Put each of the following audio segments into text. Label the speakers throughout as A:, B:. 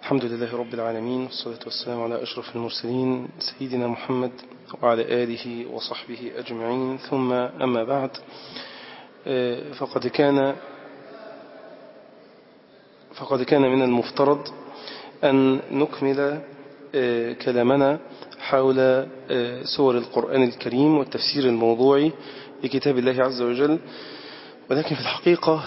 A: الحمد لله رب العالمين والصلاة والسلام على أشرف المرسلين سيدنا محمد وعلى آله وصحبه أجمعين ثم أما بعد فقد كان فقد كان من المفترض أن نكمل كلامنا حول سور القرآن الكريم والتفسير الموضوعي لكتاب الله عز وجل ولكن في الحقيقة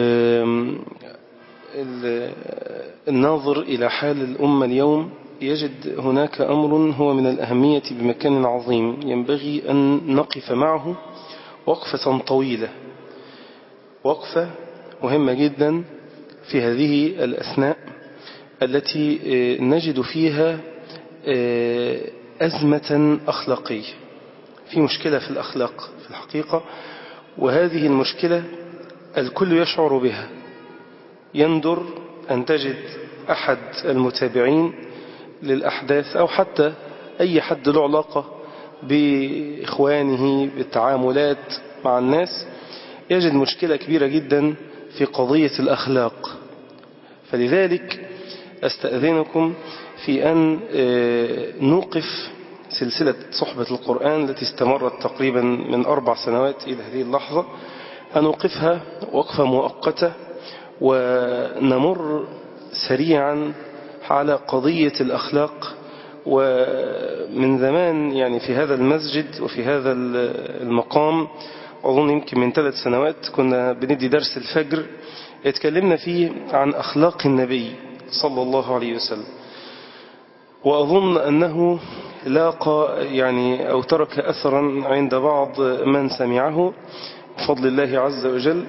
A: الناظر إلى حال الأمة اليوم يجد هناك أمر هو من الأهمية بمكان عظيم ينبغي أن نقف معه وقفة طويلة وقفة مهمة جدا في هذه الأثناء التي نجد فيها أزمة أخلاقية في مشكلة في الأخلاق في الحقيقة وهذه المشكلة الكل يشعر بها يندر أن تجد أحد المتابعين للأحداث أو حتى أي حد له علاقة بإخوانه بالتعاملات مع الناس يجد مشكلة كبيرة جدا في قضية الأخلاق فلذلك أستأذنكم في أن نوقف سلسلة صحبة القرآن التي استمرت تقريبا من أربع سنوات إلى هذه اللحظة أنوقفها وقفة مؤقتة ونمر سريعا على قضية الأخلاق ومن زمان يعني في هذا المسجد وفي هذا المقام أظن يمكن من ثلاث سنوات كنا بندي درس الفجر اتكلمنا فيه عن أخلاق النبي صلى الله عليه وسلم وأظن أنه لاقى يعني أو ترك أثرا عند بعض من سمعه بفضل الله عز وجل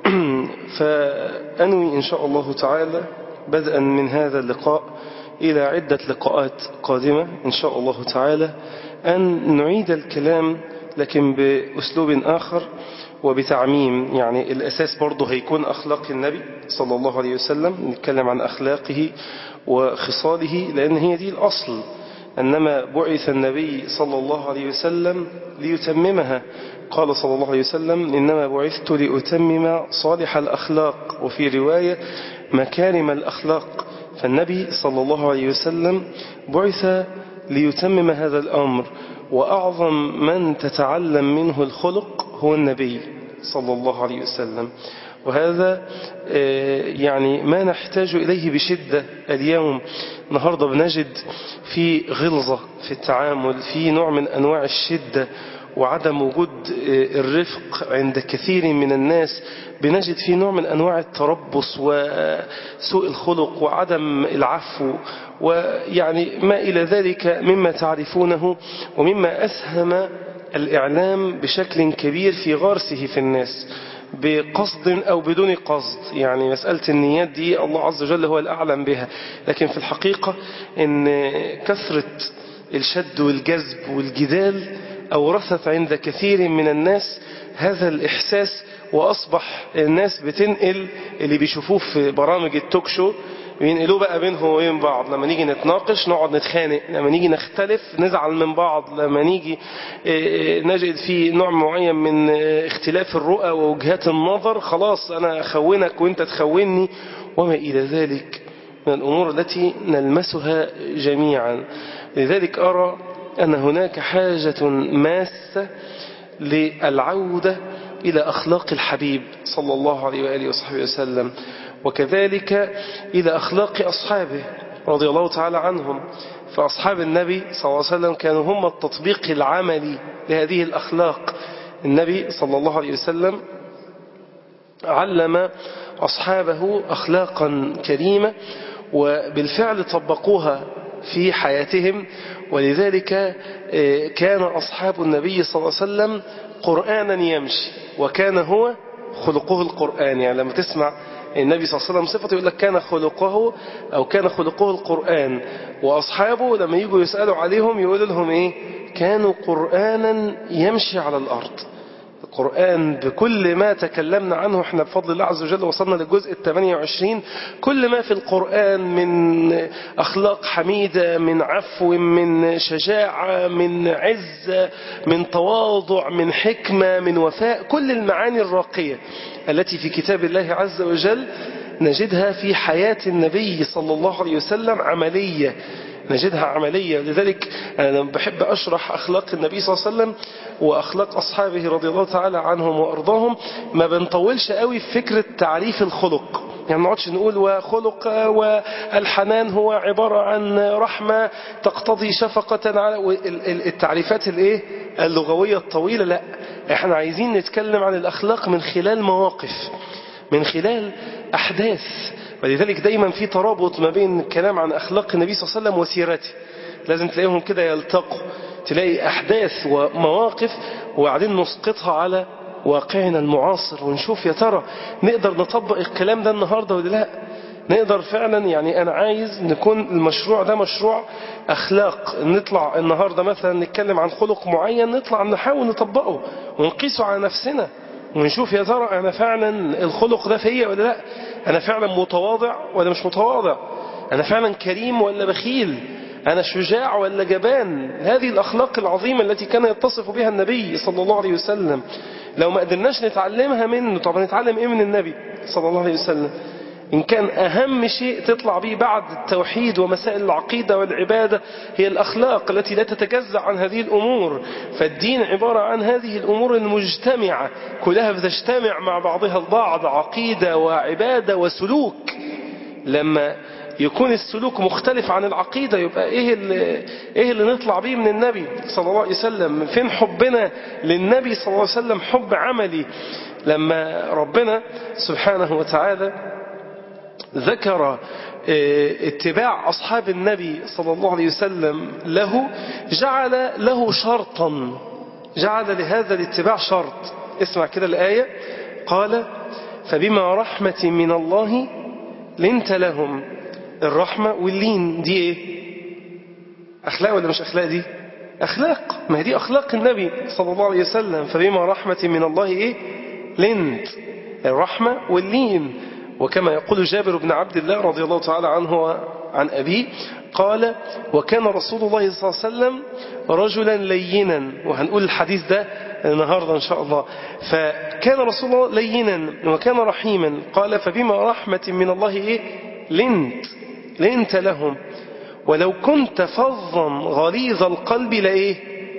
A: فأنوي إن شاء الله تعالى بدءا من هذا اللقاء إلى عدة لقاءات قادمة إن شاء الله تعالى أن نعيد الكلام لكن بأسلوب آخر وبتعميم يعني الأساس برضه هيكون أخلاق النبي صلى الله عليه وسلم نتكلم عن أخلاقه وخصاله لأن هي دي الأصل أنما بعث النبي صلى الله عليه وسلم ليتممها قال صلى الله عليه وسلم إنما بعثت لأتمم صالح الأخلاق وفي رواية مكارم الأخلاق فالنبي صلى الله عليه وسلم بعث ليتمم هذا الأمر وأعظم من تتعلم منه الخلق هو النبي صلى الله عليه وسلم وهذا يعني ما نحتاج إليه بشدة اليوم النهاردة بنجد في غلظة في التعامل في نوع من أنواع الشدة وعدم وجود الرفق عند كثير من الناس بنجد في نوع من أنواع التربص وسوء الخلق وعدم العفو ويعني ما إلى ذلك مما تعرفونه ومما أسهم الإعلام بشكل كبير في غرسه في الناس بقصد أو بدون قصد يعني مسألة النيات دي الله عز وجل هو الأعلم بها لكن في الحقيقة أن كثرة الشد والجذب والجدال أورثت عند كثير من الناس هذا الإحساس وأصبح الناس بتنقل اللي بيشوفوه في برامج التوك شو بينقلوه بقى بينهم وبين بعض لما نيجي نتناقش نقعد نتخانق لما نيجي نختلف نزعل من بعض لما نيجي نجد في نوع معين من اختلاف الرؤى ووجهات النظر خلاص أنا أخونك وانت تخوني وما إلى ذلك من الأمور التي نلمسها جميعا لذلك أرى أن هناك حاجة ماسة للعودة إلى أخلاق الحبيب صلى الله عليه وآله وصحبه وسلم وكذلك إلى أخلاق أصحابه رضي الله تعالى عنهم فأصحاب النبي صلى الله عليه وسلم كانوا هم التطبيق العملي لهذه الأخلاق النبي صلى الله عليه وسلم علم أصحابه أخلاقا كريمة وبالفعل طبقوها في حياتهم ولذلك كان أصحاب النبي صلى الله عليه وسلم قرآنا يمشي وكان هو خلقه القرآن يعني لما تسمع النبي صلى الله عليه وسلم صفته يقول لك كان خلقه أو كان خلقه القرآن وأصحابه لما يجوا يسألوا عليهم يقولوا لهم إيه كانوا قرآنا يمشي على الأرض القرآن بكل ما تكلمنا عنه احنا بفضل الله عز وجل وصلنا للجزء ال 28 كل ما في القرآن من أخلاق حميدة من عفو من شجاعة من عزة من تواضع من حكمة من وفاء كل المعاني الراقية التي في كتاب الله عز وجل نجدها في حياة النبي صلى الله عليه وسلم عملية نجدها عملية لذلك أنا بحب أشرح أخلاق النبي صلى الله عليه وسلم وأخلاق أصحابه رضي الله تعالى عنهم وأرضاهم ما بنطولش قوي في فكرة تعريف الخلق يعني ما نقعدش نقول وخلق والحنان هو عبارة عن رحمة تقتضي شفقة على التعريفات الايه اللغوية الطويلة لا احنا عايزين نتكلم عن الأخلاق من خلال مواقف من خلال أحداث ولذلك دايما في ترابط ما بين الكلام عن أخلاق النبي صلى الله عليه وسلم وسيرته لازم تلاقيهم كده يلتقوا تلاقي أحداث ومواقف وبعدين نسقطها على واقعنا المعاصر ونشوف يا ترى نقدر نطبق الكلام ده النهاردة ولا لا نقدر فعلا يعني أنا عايز نكون المشروع ده مشروع أخلاق نطلع النهاردة مثلا نتكلم عن خلق معين نطلع نحاول نطبقه ونقيسه على نفسنا ونشوف يا ترى أنا فعلا الخلق ده فيا ولا لا أنا فعلا متواضع ولا مش متواضع أنا فعلا كريم ولا بخيل أنا شجاع ولا جبان هذه الأخلاق العظيمة التي كان يتصف بها النبي صلى الله عليه وسلم لو ما قدرناش نتعلمها منه طب نتعلم إيه من النبي صلى الله عليه وسلم إن كان أهم شيء تطلع به بعد التوحيد ومسائل العقيدة والعبادة هي الأخلاق التي لا تتجزع عن هذه الأمور فالدين عبارة عن هذه الأمور المجتمعة كلها بتجتمع مع بعضها البعض عقيدة وعبادة وسلوك لما يكون السلوك مختلف عن العقيدة يبقى إيه اللي, إيه اللي نطلع به من النبي صلى الله عليه وسلم فين حبنا للنبي صلى الله عليه وسلم حب عملي لما ربنا سبحانه وتعالى ذكر اتباع أصحاب النبي صلى الله عليه وسلم له جعل له شرطا جعل لهذا الاتباع شرط اسمع كده الآية قال فبما رحمة من الله لنت لهم الرحمة واللين دي ايه أخلاق ولا مش أخلاق دي أخلاق ما هي دي أخلاق النبي صلى الله عليه وسلم فبما رحمة من الله ايه لنت الرحمة واللين وكما يقول جابر بن عبد الله رضي الله تعالى عنه عن أبيه قال وكان رسول الله صلى الله عليه وسلم رجلا لينا وهنقول الحديث ده النهاردة إن شاء الله فكان رسول الله لينا وكان رحيما قال فبما رحمة من الله إيه لنت لنت لهم ولو كنت فظا غليظ القلب لإيه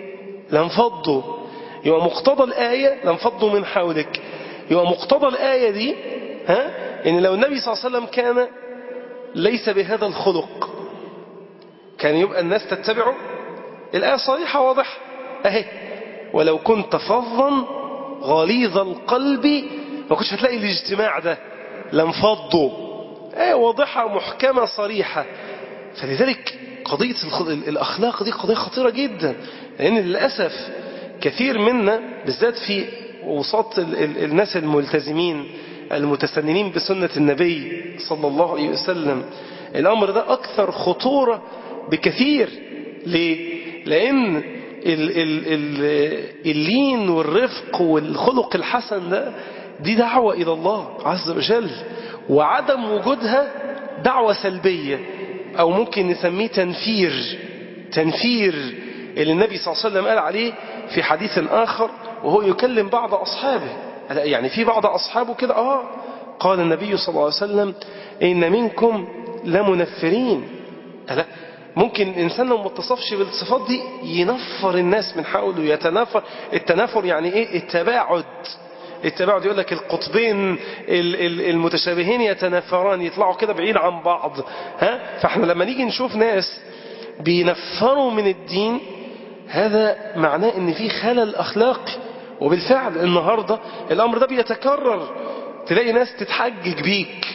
A: لانفضوا يبقى مقتضى الآية لانفضوا من حولك يبقى مقتضى الآية دي ها إن لو النبي صلى الله عليه وسلم كان ليس بهذا الخلق كان يبقى الناس تتبعه الآية صريحة واضحة أهي ولو كنت فظا غليظ القلب ما كنتش هتلاقي الاجتماع ده لانفضوا آية واضحة محكمة صريحة فلذلك قضية الأخلاق دي قضية خطيرة جدا لأن للأسف كثير منا بالذات في وسط الناس الملتزمين المتسننين بسنة النبي صلى الله عليه وسلم الأمر ده أكثر خطورة بكثير ليه؟ لأن ال ال ال اللين والرفق والخلق الحسن ده دي دعوة إلى الله عز وجل وعدم وجودها دعوة سلبية أو ممكن نسميه تنفير تنفير اللي النبي صلى الله عليه وسلم قال عليه في حديث آخر وهو يكلم بعض أصحابه يعني في بعض أصحابه كده آه قال النبي صلى الله عليه وسلم إن منكم لمنفرين لا ممكن الإنسان لو ما اتصفش بالصفات دي ينفر الناس من حوله يتنافر التنافر يعني إيه التباعد التباعد يقول لك القطبين المتشابهين يتنافران يطلعوا كده بعيد عن بعض ها فاحنا لما نيجي نشوف ناس بينفروا من الدين هذا معناه ان في خلل اخلاقي وبالفعل النهاردة الأمر ده بيتكرر تلاقي ناس تتحجج بيك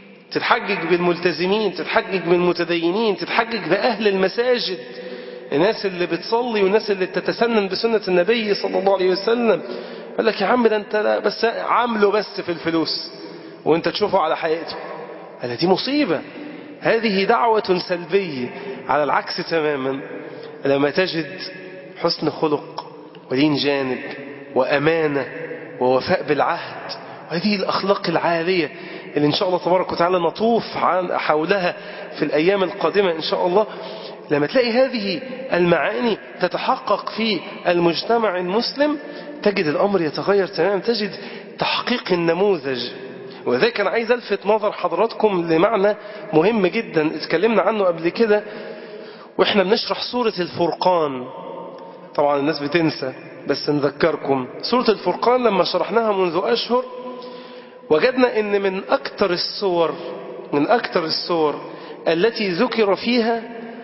A: تتحجج بالملتزمين تتحجج بالمتدينين تتحجج بأهل المساجد الناس اللي بتصلي والناس اللي تتسنن بسنة النبي صلى الله عليه وسلم قال لك يا عم ده انت لا بس عامله بس في الفلوس وانت تشوفه على حقيقته هذا دي مصيبة هذه دعوة سلبية على العكس تماما لما تجد حسن خلق ولين جانب وأمانة ووفاء بالعهد وهذه الأخلاق العالية اللي إن شاء الله تبارك وتعالى نطوف حولها في الأيام القادمة إن شاء الله لما تلاقي هذه المعاني تتحقق في المجتمع المسلم تجد الأمر يتغير تماما تجد تحقيق النموذج وذلك أنا عايز ألفت نظر حضراتكم لمعنى مهم جدا اتكلمنا عنه قبل كده وإحنا بنشرح سورة الفرقان طبعا الناس بتنسى بس نذكركم سورة الفرقان لما شرحناها منذ أشهر وجدنا ان من أكثر الصور من أكثر الصور التي ذكر فيها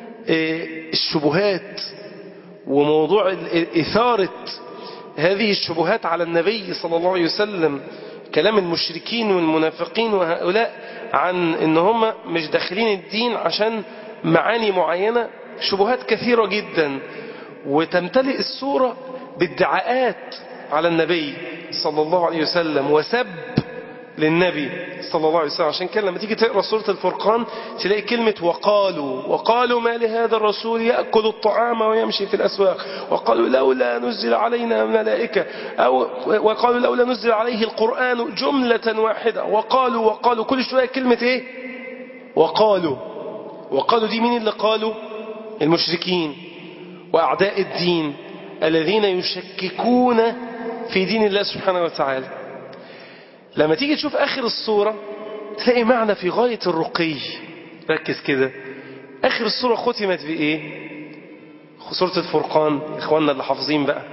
A: الشبهات وموضوع إثارة هذه الشبهات على النبي صلى الله عليه وسلم كلام المشركين والمنافقين وهؤلاء عن ان هم مش داخلين الدين عشان معاني معينة شبهات كثيرة جدا وتمتلئ السورة بادعاءات على النبي صلى الله عليه وسلم وسب للنبي صلى الله عليه وسلم عشان كده لما تيجي تقرأ سورة الفرقان تلاقي كلمة وقالوا وقالوا ما لهذا الرسول يأكل الطعام ويمشي في الأسواق وقالوا لولا نزل علينا ملائكة أو وقالوا لولا نزل عليه القرآن جملة واحدة وقالوا وقالوا كل شوية كلمة إيه وقالوا وقالوا دي مين اللي قالوا المشركين وأعداء الدين الذين يشككون في دين الله سبحانه وتعالى لما تيجي تشوف آخر الصورة تلاقي معنى في غاية الرقي ركز كده آخر الصورة ختمت بإيه سورة الفرقان إخواننا اللي حافظين بقى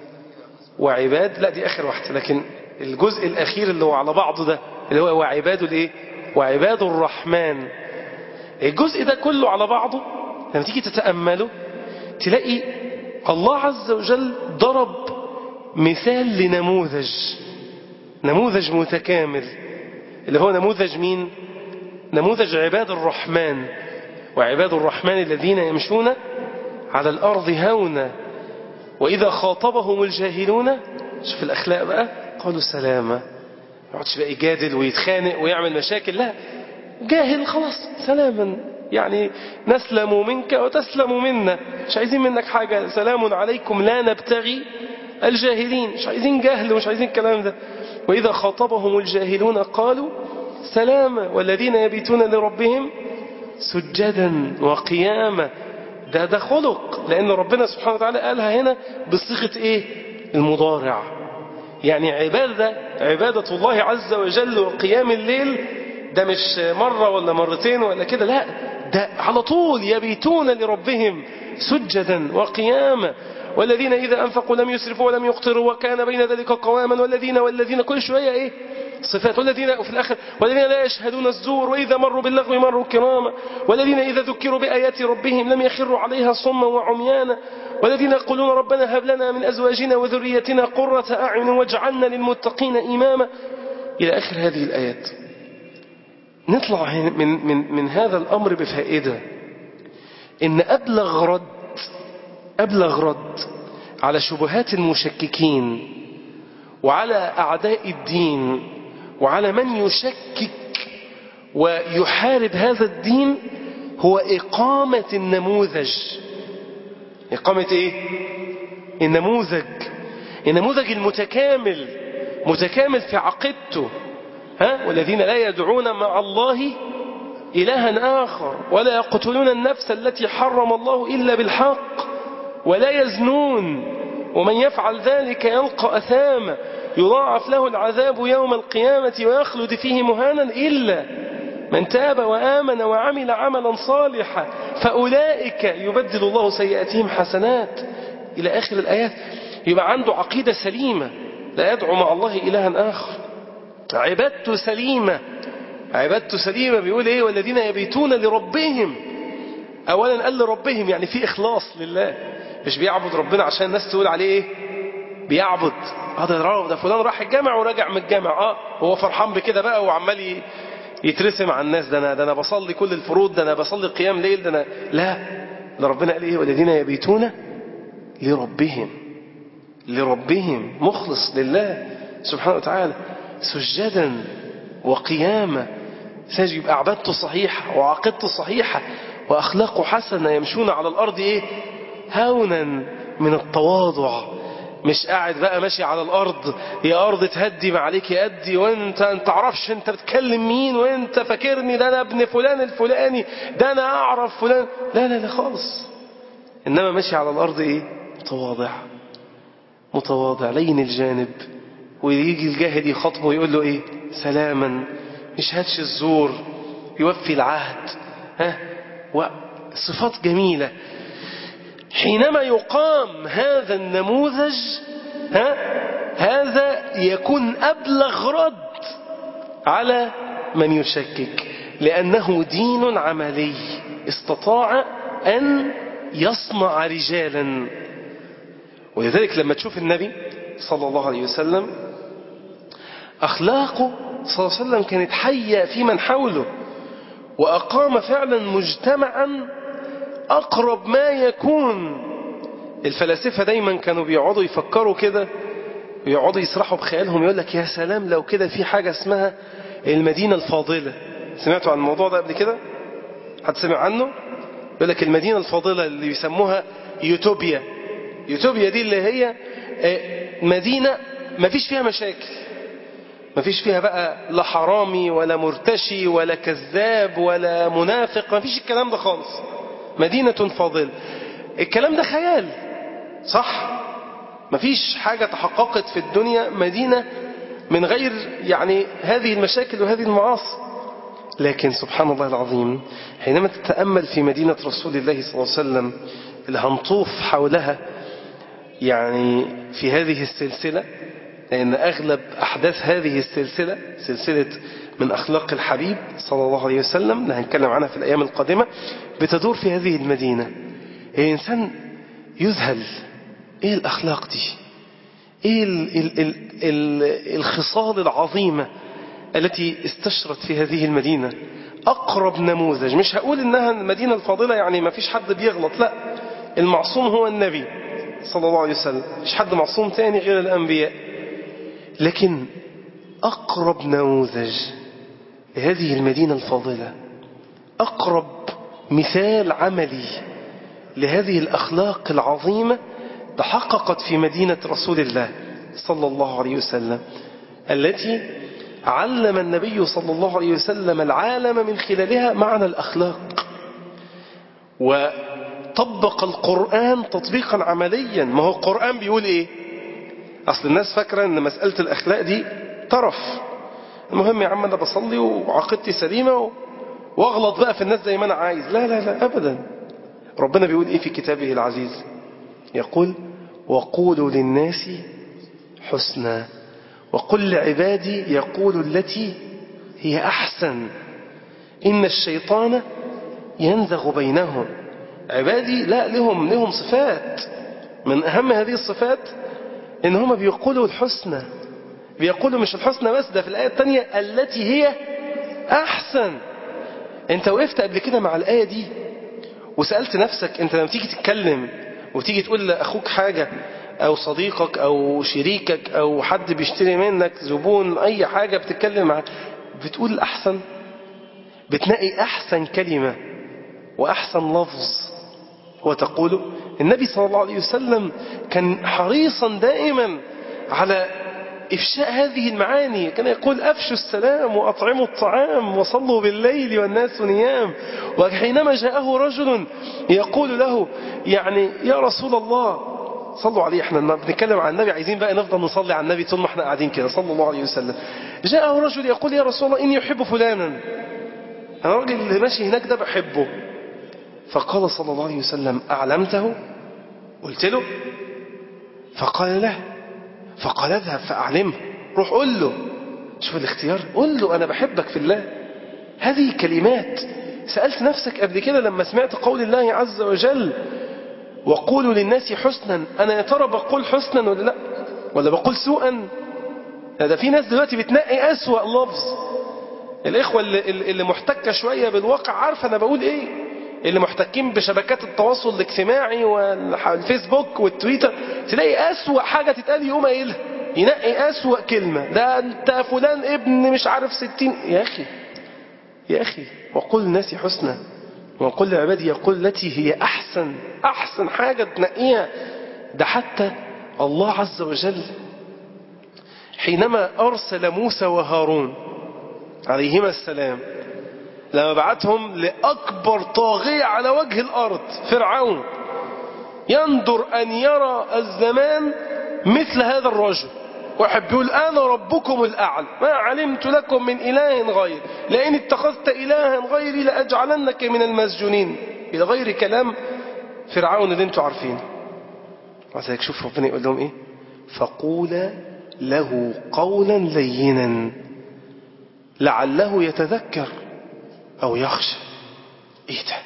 A: وعباد لا دي آخر واحدة لكن الجزء الأخير اللي هو على بعضه ده اللي هو وعباد الإيه وعباد الرحمن الجزء ده كله على بعضه لما تيجي تتأمله تلاقي الله عز وجل ضرب مثال لنموذج نموذج متكامل اللي هو نموذج مين نموذج عباد الرحمن وعباد الرحمن الذين يمشون على الأرض هونا وإذا خاطبهم الجاهلون شوف الأخلاق بقى قالوا سلاما ما يقعدش بقى يجادل ويتخانق ويعمل مشاكل لا جاهل خلاص سلاما يعني نسلم منك وتسلم منا مش عايزين منك حاجة سلام عليكم لا نبتغي الجاهلين مش عايزين جهل ومش عايزين الكلام ده وإذا خاطبهم الجاهلون قالوا سلاما والذين يبيتون لربهم سجدا وقياما ده ده خلق لأن ربنا سبحانه وتعالى قالها هنا بصيغة إيه المضارع يعني عبادة عبادة الله عز وجل وقيام الليل ده مش مرة ولا مرتين ولا كده لا ده على طول يبيتون لربهم سجدا وقياما والذين إذا أنفقوا لم يسرفوا ولم يقتروا وكان بين ذلك قواما والذين والذين كل شوية إيه صفات والذين في الآخر والذين لا يشهدون الزور وإذا مروا باللغو مروا كراما والذين إذا ذكروا بآيات ربهم لم يخروا عليها صما وعميانا والذين يقولون ربنا هب لنا من أزواجنا وذريتنا قرة أعين واجعلنا للمتقين إماما إلى آخر هذه الآيات نطلع من, من, من هذا الأمر بفائدة إن أبلغ رد أبلغ رد على شبهات المشككين وعلى أعداء الدين وعلى من يشكك ويحارب هذا الدين هو إقامة النموذج إقامة إيه؟ النموذج النموذج المتكامل متكامل في عقيدته ها؟ والذين لا يدعون مع الله إلها آخر ولا يقتلون النفس التي حرم الله إلا بالحق ولا يزنون ومن يفعل ذلك يلقى أثاما يضاعف له العذاب يوم القيامة ويخلد فيه مهانا إلا من تاب وآمن وعمل عملا صالحا فأولئك يبدل الله سيئاتهم حسنات إلى آخر الآيات يبقى عنده عقيدة سليمة لا يدعو مع الله إلها آخر عبادته سليمة عبادته سليمة بيقول إيه والذين يبيتون لربهم أولا قال لربهم يعني في إخلاص لله مش بيعبد ربنا عشان الناس تقول عليه إيه بيعبد هذا ده, ده فلان راح الجامع وراجع من الجامع اه هو فرحان بكده بقى وعمال يترسم على الناس ده انا ده انا بصلي كل الفروض ده انا بصلي قيام ليل ده انا لا ده ربنا قال ايه والذين يبيتون لربهم لربهم مخلص لله سبحانه وتعالى سجدا وقياما ساجد يبقى عبادته صحيحة وعقيدته صحيحة وأخلاقه حسنة يمشون على الأرض إيه هونا من التواضع مش قاعد بقى ماشي على الأرض يا أرض تهدي عليك يأدي وانت انت تعرفش انت بتكلم مين وانت فاكرني ده انا ابن فلان الفلاني ده انا اعرف فلان لا لا لا خالص انما ماشي على الأرض ايه متواضع متواضع لين الجانب ويجي الجاهل يخاطبه ويقول له ايه سلاما يشهدش الزور يوفي العهد ها وصفات جميلة حينما يقام هذا النموذج ها هذا يكون أبلغ رد على من يشكك لأنه دين عملي استطاع أن يصنع رجالا ولذلك لما تشوف النبي صلى الله عليه وسلم أخلاقه صلى الله عليه وسلم كانت حية في من حوله وأقام فعلا مجتمعا أقرب ما يكون الفلاسفة دايما كانوا بيقعدوا يفكروا كده ويقعدوا يسرحوا بخيالهم يقول لك يا سلام لو كده في حاجة اسمها المدينة الفاضلة سمعتوا عن الموضوع ده قبل كده حد سمع عنه يقول لك المدينة الفاضلة اللي يسموها يوتوبيا يوتوبيا دي اللي هي مدينة ما فيش فيها مشاكل ما فيش فيها بقى لا حرامي ولا مرتشي ولا كذاب ولا منافق ما فيش الكلام ده خالص مدينة فاضلة الكلام ده خيال صح ما فيش حاجة تحققت في الدنيا مدينة من غير يعني هذه المشاكل وهذه المعاصي لكن سبحان الله العظيم حينما تتأمل في مدينة رسول الله صلى الله عليه وسلم اللي هنطوف حولها يعني في هذه السلسلة لأن أغلب أحداث هذه السلسلة سلسلة من أخلاق الحبيب صلى الله عليه وسلم اللي هنتكلم عنها في الأيام القادمة بتدور في هذه المدينة الإنسان يذهل إيه الأخلاق دي إيه ال ال ال ال الخصال العظيمة التي استشرت في هذه المدينة أقرب نموذج مش هقول إنها المدينة الفاضلة يعني ما فيش حد بيغلط لا المعصوم هو النبي صلى الله عليه وسلم مش حد معصوم تاني غير الأنبياء لكن أقرب نموذج لهذه المدينة الفاضلة أقرب مثال عملي لهذه الأخلاق العظيمة تحققت في مدينة رسول الله صلى الله عليه وسلم التي علم النبي صلى الله عليه وسلم العالم من خلالها معنى الأخلاق وطبق القرآن تطبيقا عمليا ما هو القرآن بيقول إيه أصل الناس فاكرة أن مسألة الأخلاق دي طرف المهم يا عم أنا بصلي وعقيدتي سليمة واغلط بقى في الناس زي ما أنا عايز لا لا لا أبدا ربنا بيقول إيه في كتابه العزيز يقول وقولوا للناس حسنا وقل لعبادي يقول التي هي أحسن إن الشيطان ينزغ بينهم عبادي لا لهم لهم صفات من أهم هذه الصفات إن هم بيقولوا الحسنى بيقولوا مش الحسنى بس ده في الآية الثانية التي هي أحسن أنت وقفت قبل كده مع الآية دي وسألت نفسك أنت لما تيجي تتكلم وتيجي تقول لأخوك حاجة أو صديقك أو شريكك أو حد بيشتري منك زبون أي حاجة بتتكلم معاه بتقول الأحسن بتنقي أحسن كلمة وأحسن لفظ وتقوله النبي صلى الله عليه وسلم كان حريصا دائما على إفشاء هذه المعاني كان يقول أفشوا السلام وأطعموا الطعام وصلوا بالليل والناس نيام وحينما جاءه رجل يقول له يعني يا رسول الله صلوا عليه احنا لما بنتكلم عن النبي عايزين بقى نفضل نصلي على النبي طول ما احنا قاعدين كده صلى الله عليه وسلم جاءه رجل يقول يا رسول الله إني أحب فلانا أنا الراجل اللي ماشي هناك ده بحبه فقال صلى الله عليه وسلم أعلمته قلت له فقال له فقال اذهب فأعلمه روح قل له شوف الاختيار قل له أنا بحبك في الله هذه كلمات سألت نفسك قبل كده لما سمعت قول الله عز وجل وقولوا للناس حسنا أنا يا ترى بقول حسنا ولا لا ولا بقول سوءا ده في ناس دلوقتي بتنقي أسوأ لفظ الإخوة اللي, اللي محتكة شوية بالواقع عارفة أنا بقول إيه اللي محتكين بشبكات التواصل الاجتماعي والفيسبوك والتويتر تلاقي أسوأ حاجة تتقال يقوم قايلها ينقي أسوأ كلمة ده أنت فلان ابن مش عارف ستين يا أخي يا أخي وقل الناس حسنا وقل لعبادي يقول التي هي أحسن أحسن حاجة تنقيها ده حتى الله عز وجل حينما أرسل موسى وهارون عليهما السلام لما بعتهم لأكبر طاغية على وجه الأرض فرعون ينظر أن يرى الزمان مثل هذا الرجل واحد بيقول أنا ربكم الأعلى ما علمت لكم من إله غير لئن اتخذت إلها غيري لأجعلنك من المسجونين إلى غير كلام فرعون اللي انتوا عارفين وذلك شوف ربنا يقول لهم إيه فقولا له قولا لينا لعله يتذكر أو يخشى إيه ده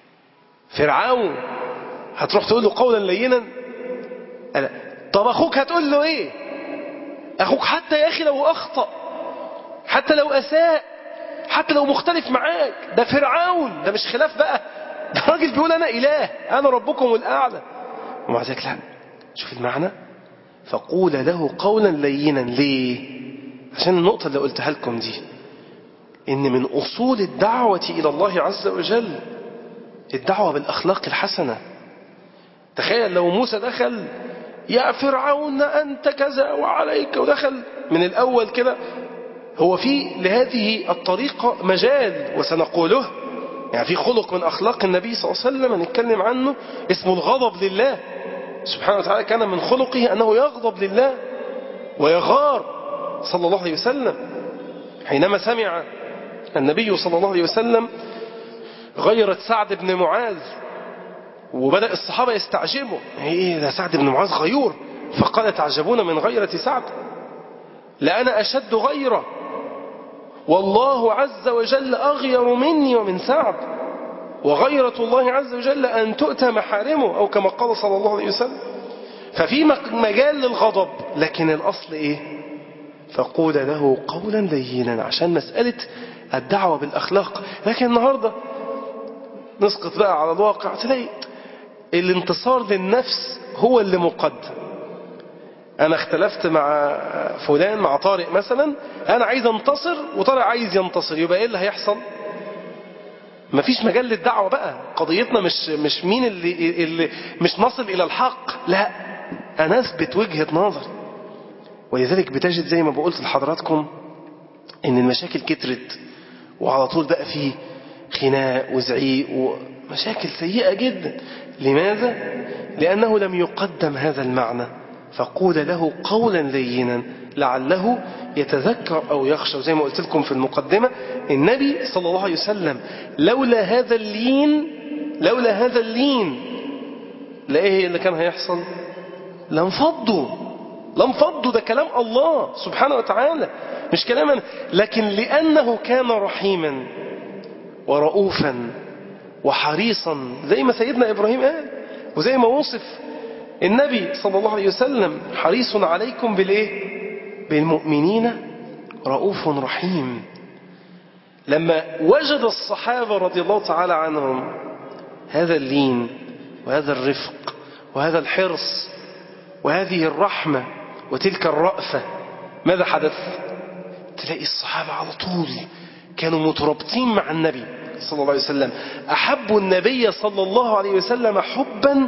A: فرعون هتروح تقول له قولا لينا ألا طب أخوك هتقول له إيه أخوك حتى يا أخي لو أخطأ حتى لو أساء حتى لو مختلف معاك ده فرعون ده مش خلاف بقى ده راجل بيقول أنا إله أنا ربكم الأعلى ومع ذلك لا شوف المعنى فقول له قولا لينا ليه عشان النقطة اللي قلتها لكم دي إن من أصول الدعوة إلى الله عز وجل الدعوة بالأخلاق الحسنة تخيل لو موسى دخل يا فرعون أنت كذا وعليك ودخل من الأول كده هو في لهذه الطريقة مجال وسنقوله يعني في خلق من أخلاق النبي صلى الله عليه وسلم نتكلم عنه اسمه الغضب لله سبحانه وتعالى كان من خلقه أنه يغضب لله ويغار صلى الله عليه وسلم حينما سمع النبي صلى الله عليه وسلم غيرت سعد بن معاذ وبدأ الصحابة يستعجبوا ايه ده سعد بن معاذ غيور فقال تعجبون من غيرة سعد لأنا أشد غيرة والله عز وجل أغير مني ومن سعد وغيرة الله عز وجل أن تؤتى محارمه أو كما قال صلى الله عليه وسلم ففي مجال للغضب لكن الأصل إيه فقول له قولا لينا عشان مسألة الدعوة بالأخلاق لكن النهاردة نسقط بقى على الواقع تلاقي الانتصار للنفس هو اللي مقدم أنا اختلفت مع فلان مع طارق مثلا أنا عايز انتصر وطارق عايز ينتصر يبقى إيه اللي هيحصل مفيش مجال للدعوة بقى قضيتنا مش مش مين اللي, اللي مش نصل إلى الحق لا أنا أثبت وجهة نظر ولذلك بتجد زي ما بقولت لحضراتكم إن المشاكل كترت وعلى طول بقى في خناق وزعيق ومشاكل سيئة جدا لماذا؟ لأنه لم يقدم هذا المعنى فقول له قولا لينا لعله يتذكر أو يخشى وزي ما قلت لكم في المقدمة النبي صلى الله عليه وسلم لولا هذا اللين لولا هذا اللين لا ايه اللي كان هيحصل لانفضوا لانفضوا ده كلام الله سبحانه وتعالى مش كلاما لكن لأنه كان رحيما ورؤوفا وحريصا زي ما سيدنا إبراهيم قال وزي ما وصف النبي صلى الله عليه وسلم حريص عليكم بالإيه بالمؤمنين رؤوف رحيم لما وجد الصحابة رضي الله تعالى عنهم هذا اللين وهذا الرفق وهذا الحرص وهذه الرحمة وتلك الرأفة ماذا حدث تلاقي الصحابة على طول كانوا مترابطين مع النبي صلى الله عليه وسلم أحبوا النبي صلى الله عليه وسلم حبا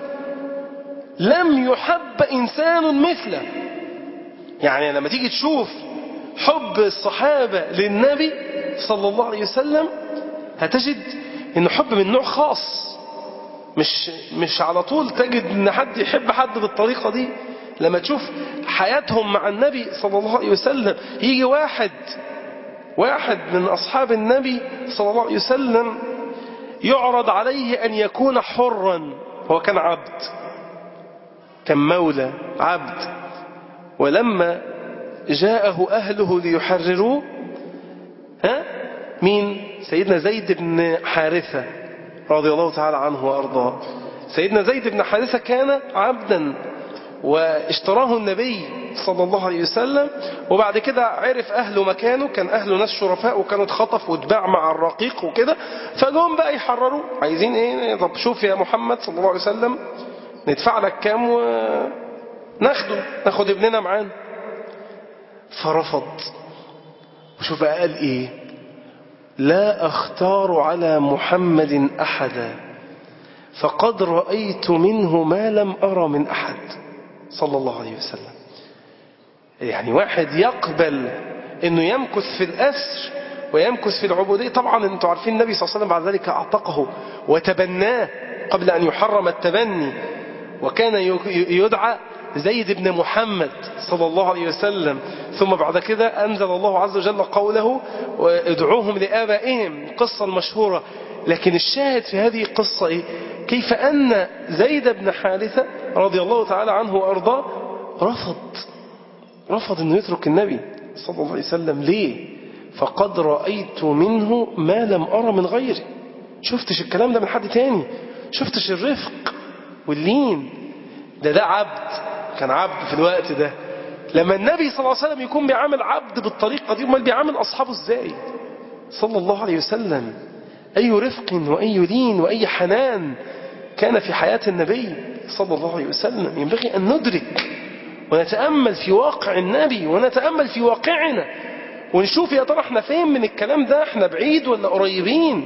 A: لم يحب إنسان مثله يعني لما تيجي تشوف حب الصحابة للنبي صلى الله عليه وسلم هتجد انه حب من نوع خاص مش مش على طول تجد ان حد يحب حد بالطريقة دي لما تشوف حياتهم مع النبي صلى الله عليه وسلم يجي واحد واحد من أصحاب النبي صلى الله عليه وسلم يعرض عليه أن يكون حرا هو كان عبد كان مولى عبد ولما جاءه أهله ليحرروه ها مين سيدنا زيد بن حارثة رضي الله تعالى عنه وأرضاه سيدنا زيد بن حارثة كان عبدا واشتراه النبي صلى الله عليه وسلم وبعد كده عرف أهله مكانه كان أهله ناس شرفاء وكانوا اتخطف واتباع مع الرقيق وكده فجهم بقى يحرروا عايزين ايه طب شوف يا محمد صلى الله عليه وسلم ندفع لك كام وناخده ناخد ابننا معانا فرفض وشوف بقى قال ايه لا اختار على محمد احدا فقد رأيت منه ما لم أرى من أحد صلى الله عليه وسلم يعني واحد يقبل أنه يمكث في الأسر ويمكث في العبودية طبعا أنتم عارفين النبي صلى الله عليه وسلم بعد ذلك أعتقه وتبناه قبل أن يحرم التبني وكان يدعى زيد بن محمد صلى الله عليه وسلم ثم بعد كده أنزل الله عز وجل قوله ادعوهم لآبائهم القصة المشهورة لكن الشاهد في هذه القصة إيه؟ كيف أن زيد بن حارثة رضي الله تعالى عنه وأرضاه رفض رفض أنه يترك النبي صلى الله عليه وسلم ليه فقد رأيت منه ما لم أرى من غيره شفتش الكلام ده من حد تاني شفتش الرفق واللين ده ده عبد كان عبد في الوقت ده لما النبي صلى الله عليه وسلم يكون بيعامل عبد بالطريقة دي امال بيعامل أصحابه ازاي صلى الله عليه وسلم أي رفق وأي لين وأي حنان كان في حياة النبي صلى الله عليه وسلم ينبغي أن ندرك ونتأمل في واقع النبي ونتأمل في واقعنا ونشوف يا ترى احنا فين من الكلام ده احنا بعيد ولا قريبين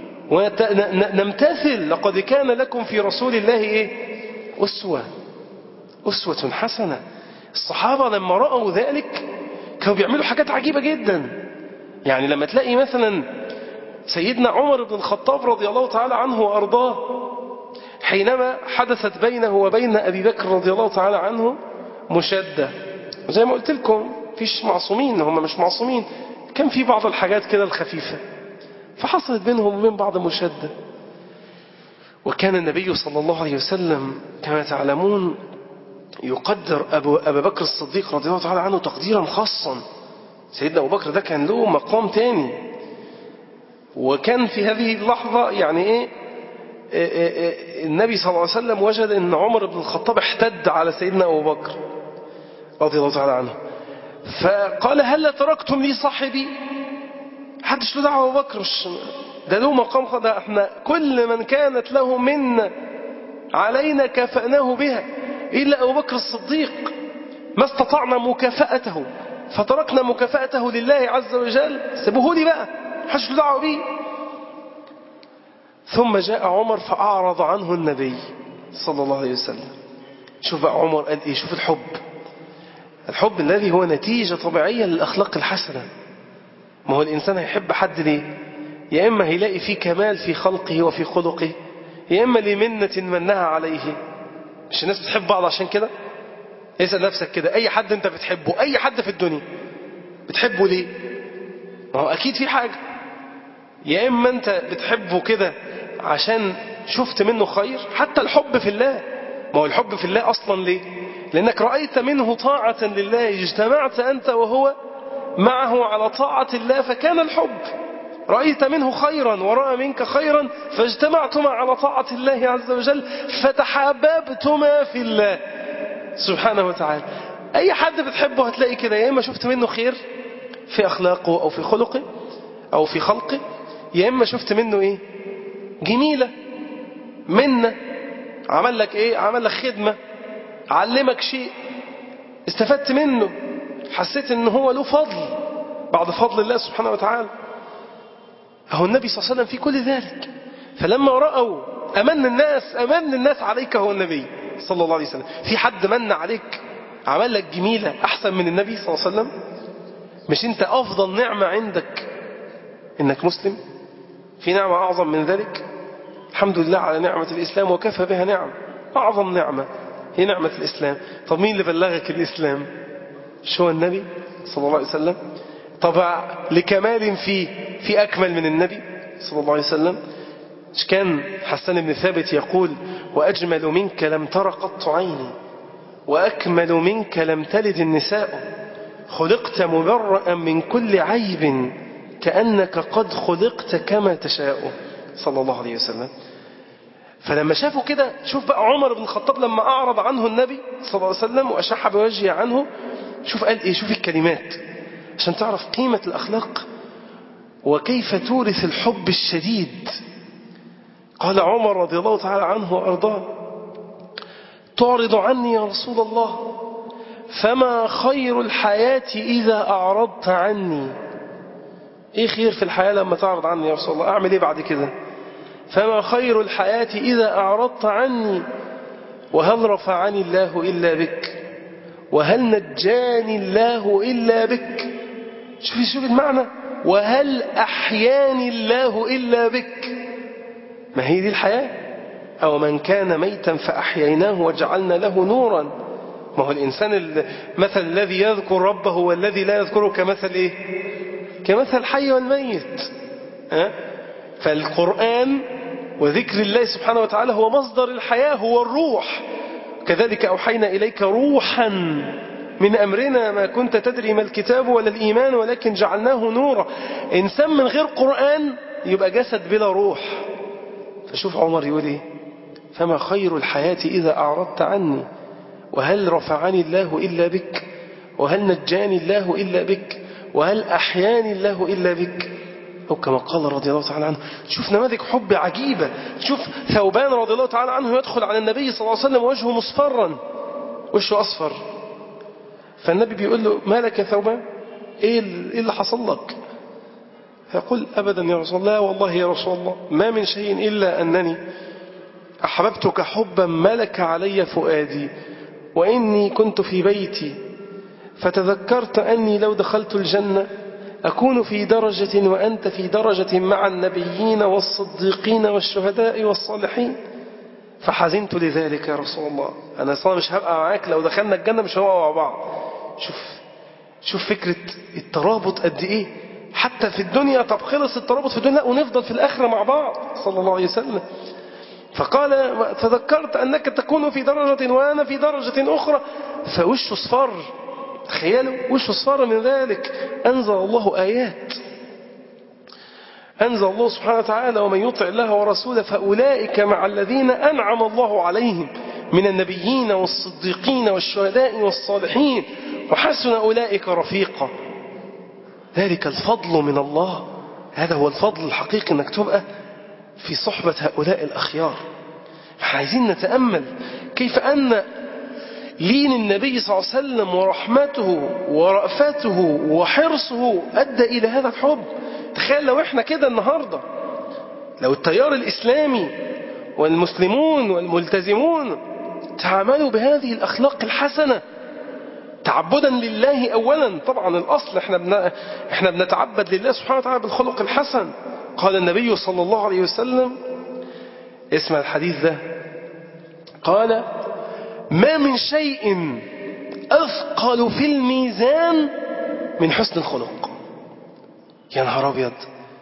A: ونمتثل لقد كان لكم في رسول الله ايه أسوة أسوة حسنة الصحابة لما رأوا ذلك كانوا بيعملوا حاجات عجيبة جدا يعني لما تلاقي مثلا سيدنا عمر بن الخطاب رضي الله تعالى عنه وأرضاه حينما حدثت بينه وبين أبي بكر رضي الله تعالى عنه مشدة زي ما قلت لكم فيش معصومين هم مش معصومين كان في بعض الحاجات كده الخفيفة فحصلت بينهم وبين بعض مشدة وكان النبي صلى الله عليه وسلم كما تعلمون يقدر أبو, أبو بكر الصديق رضي الله تعالى عنه تقديرا خاصا سيدنا أبو بكر ده كان له مقام تاني وكان في هذه اللحظة يعني إيه النبي صلى الله عليه وسلم وجد أن عمر بن الخطاب احتد على سيدنا أبو بكر رضي الله تعالى عنه فقال هل تركتم لي صاحبي حدش له دعوة أبو بكر ده له مقام خدا احنا كل من كانت له منا علينا كافأناه بها إلا أبو بكر الصديق ما استطعنا مكافأته فتركنا مكافأته لله عز وجل سيبوه لي بقى حدش له دعوة بيه ثم جاء عمر فأعرض عنه النبي صلى الله عليه وسلم شوف بقى عمر قال إيه شوف الحب الحب الذي هو نتيجة طبيعية للأخلاق الحسنة ما هو الإنسان هيحب حد ليه يا إما هيلاقي فيه كمال في خلقه وفي خلقه يا إما لمنة منها عليه مش الناس بتحب بعض عشان كده اسأل نفسك كده أي حد أنت بتحبه أي حد في الدنيا بتحبه ليه ما هو أكيد في حاجة يا إما أنت بتحبه كده عشان شفت منه خير حتى الحب في الله ما هو الحب في الله أصلا ليه لأنك رأيت منه طاعة لله اجتمعت أنت وهو معه على طاعة الله فكان الحب رأيت منه خيرا ورأى منك خيرا فاجتمعتما على طاعة الله عز وجل فتحاببتما في الله سبحانه وتعالى أي حد بتحبه هتلاقي كده يا إما شفت منه خير في أخلاقه أو في خلقه أو في خلقه يا إما شفت منه إيه جميلة منة عمل لك إيه عمل لك خدمة علمك شيء استفدت منه حسيت ان هو له فضل بعد فضل الله سبحانه وتعالى هو النبي صلى الله عليه وسلم في كل ذلك فلما رأوا أمن الناس أمن الناس عليك هو النبي صلى الله عليه وسلم في حد من عليك عمل لك جميلة أحسن من النبي صلى الله عليه وسلم مش أنت أفضل نعمة عندك إنك مسلم في نعمة أعظم من ذلك الحمد لله على نعمة الإسلام وكفى بها نعم أعظم نعمة هي نعمة الإسلام طب مين اللي بلغك الإسلام شو النبي صلى الله عليه وسلم طبعا لكمال فيه في أكمل من النبي صلى الله عليه وسلم كان حسان بن ثابت يقول وأجمل منك لم تر قط عيني وأكمل منك لم تلد النساء خلقت مبرأ من كل عيب كأنك قد خلقت كما تشاء صلى الله عليه وسلم فلما شافوا كده شوف بقى عمر بن الخطاب لما أعرض عنه النبي صلى الله عليه وسلم وأشح بوجهه عنه شوف قال إيه شوف الكلمات عشان تعرف قيمة الأخلاق وكيف تورث الحب الشديد قال عمر رضي الله تعالى عنه وأرضاه تعرض عني يا رسول الله فما خير الحياة إذا أعرضت عني إيه خير في الحياة لما تعرض عني يا رسول الله أعمل إيه بعد كده فما خير الحياة إذا أعرضت عني وهل رفعني الله إلا بك وهل نجاني الله إلا بك شوف شوف المعنى وهل أحياني الله إلا بك ما هي دي الحياة أو من كان ميتا فأحييناه وجعلنا له نورا ما هو الإنسان مثل الذي يذكر ربه والذي لا يذكره كمثل إيه كمثل الحي والميت ها؟ فالقرآن وذكر الله سبحانه وتعالى هو مصدر الحياة هو الروح كذلك أوحينا إليك روحا من أمرنا ما كنت تدري ما الكتاب ولا الإيمان ولكن جعلناه نورا إنسان من غير قرآن يبقى جسد بلا روح فشوف عمر يقول إيه فما خير الحياة إذا أعرضت عني وهل رفعني الله إلا بك وهل نجاني الله إلا بك وهل أحياني الله إلا بك أو كما قال رضي الله تعالى عنه شوف نماذج حب عجيبة شوف ثوبان رضي الله تعالى عنه يدخل على النبي صلى الله عليه وسلم وجهه مصفرا وشه أصفر فالنبي بيقول له ما لك يا ثوبان إيه اللي حصل لك فيقول أبدا يا رسول الله والله يا رسول الله ما من شيء إلا أنني أحببتك حبا ملك علي فؤادي وإني كنت في بيتي فتذكرت أني لو دخلت الجنة أكون في درجة وأنت في درجة مع النبيين والصديقين والشهداء والصالحين فحزنت لذلك يا رسول الله أنا صلا مش هبقى معاك لو دخلنا الجنة مش هبقى مع بعض شوف شوف فكرة الترابط قد إيه حتى في الدنيا طب خلص الترابط في الدنيا ونفضل في الآخرة مع بعض صلى الله عليه وسلم فقال تذكرت أنك تكون في درجة وأنا في درجة أخرى فوشه اصفر تخيلوا وشه اصفر من ذلك أنزل الله آيات أنزل الله سبحانه وتعالى ومن يطع الله ورسوله فأولئك مع الذين أنعم الله عليهم من النبيين والصديقين والشهداء والصالحين وحسن أولئك رفيقا ذلك الفضل من الله هذا هو الفضل الحقيقي أنك تبقى في صحبة هؤلاء الأخيار عايزين نتأمل كيف أن لين النبي صلى الله عليه وسلم ورحمته ورأفته وحرصه أدى إلى هذا الحب تخيل لو احنا كده النهاردة لو التيار الإسلامي والمسلمون والملتزمون تعاملوا بهذه الأخلاق الحسنة تعبدا لله أولا طبعا الأصل احنا, بن... احنا بنتعبد لله سبحانه وتعالى بالخلق الحسن قال النبي صلى الله عليه وسلم اسمع الحديث ده قال ما من شيء أثقل في الميزان من حسن الخلق يا نهار أبيض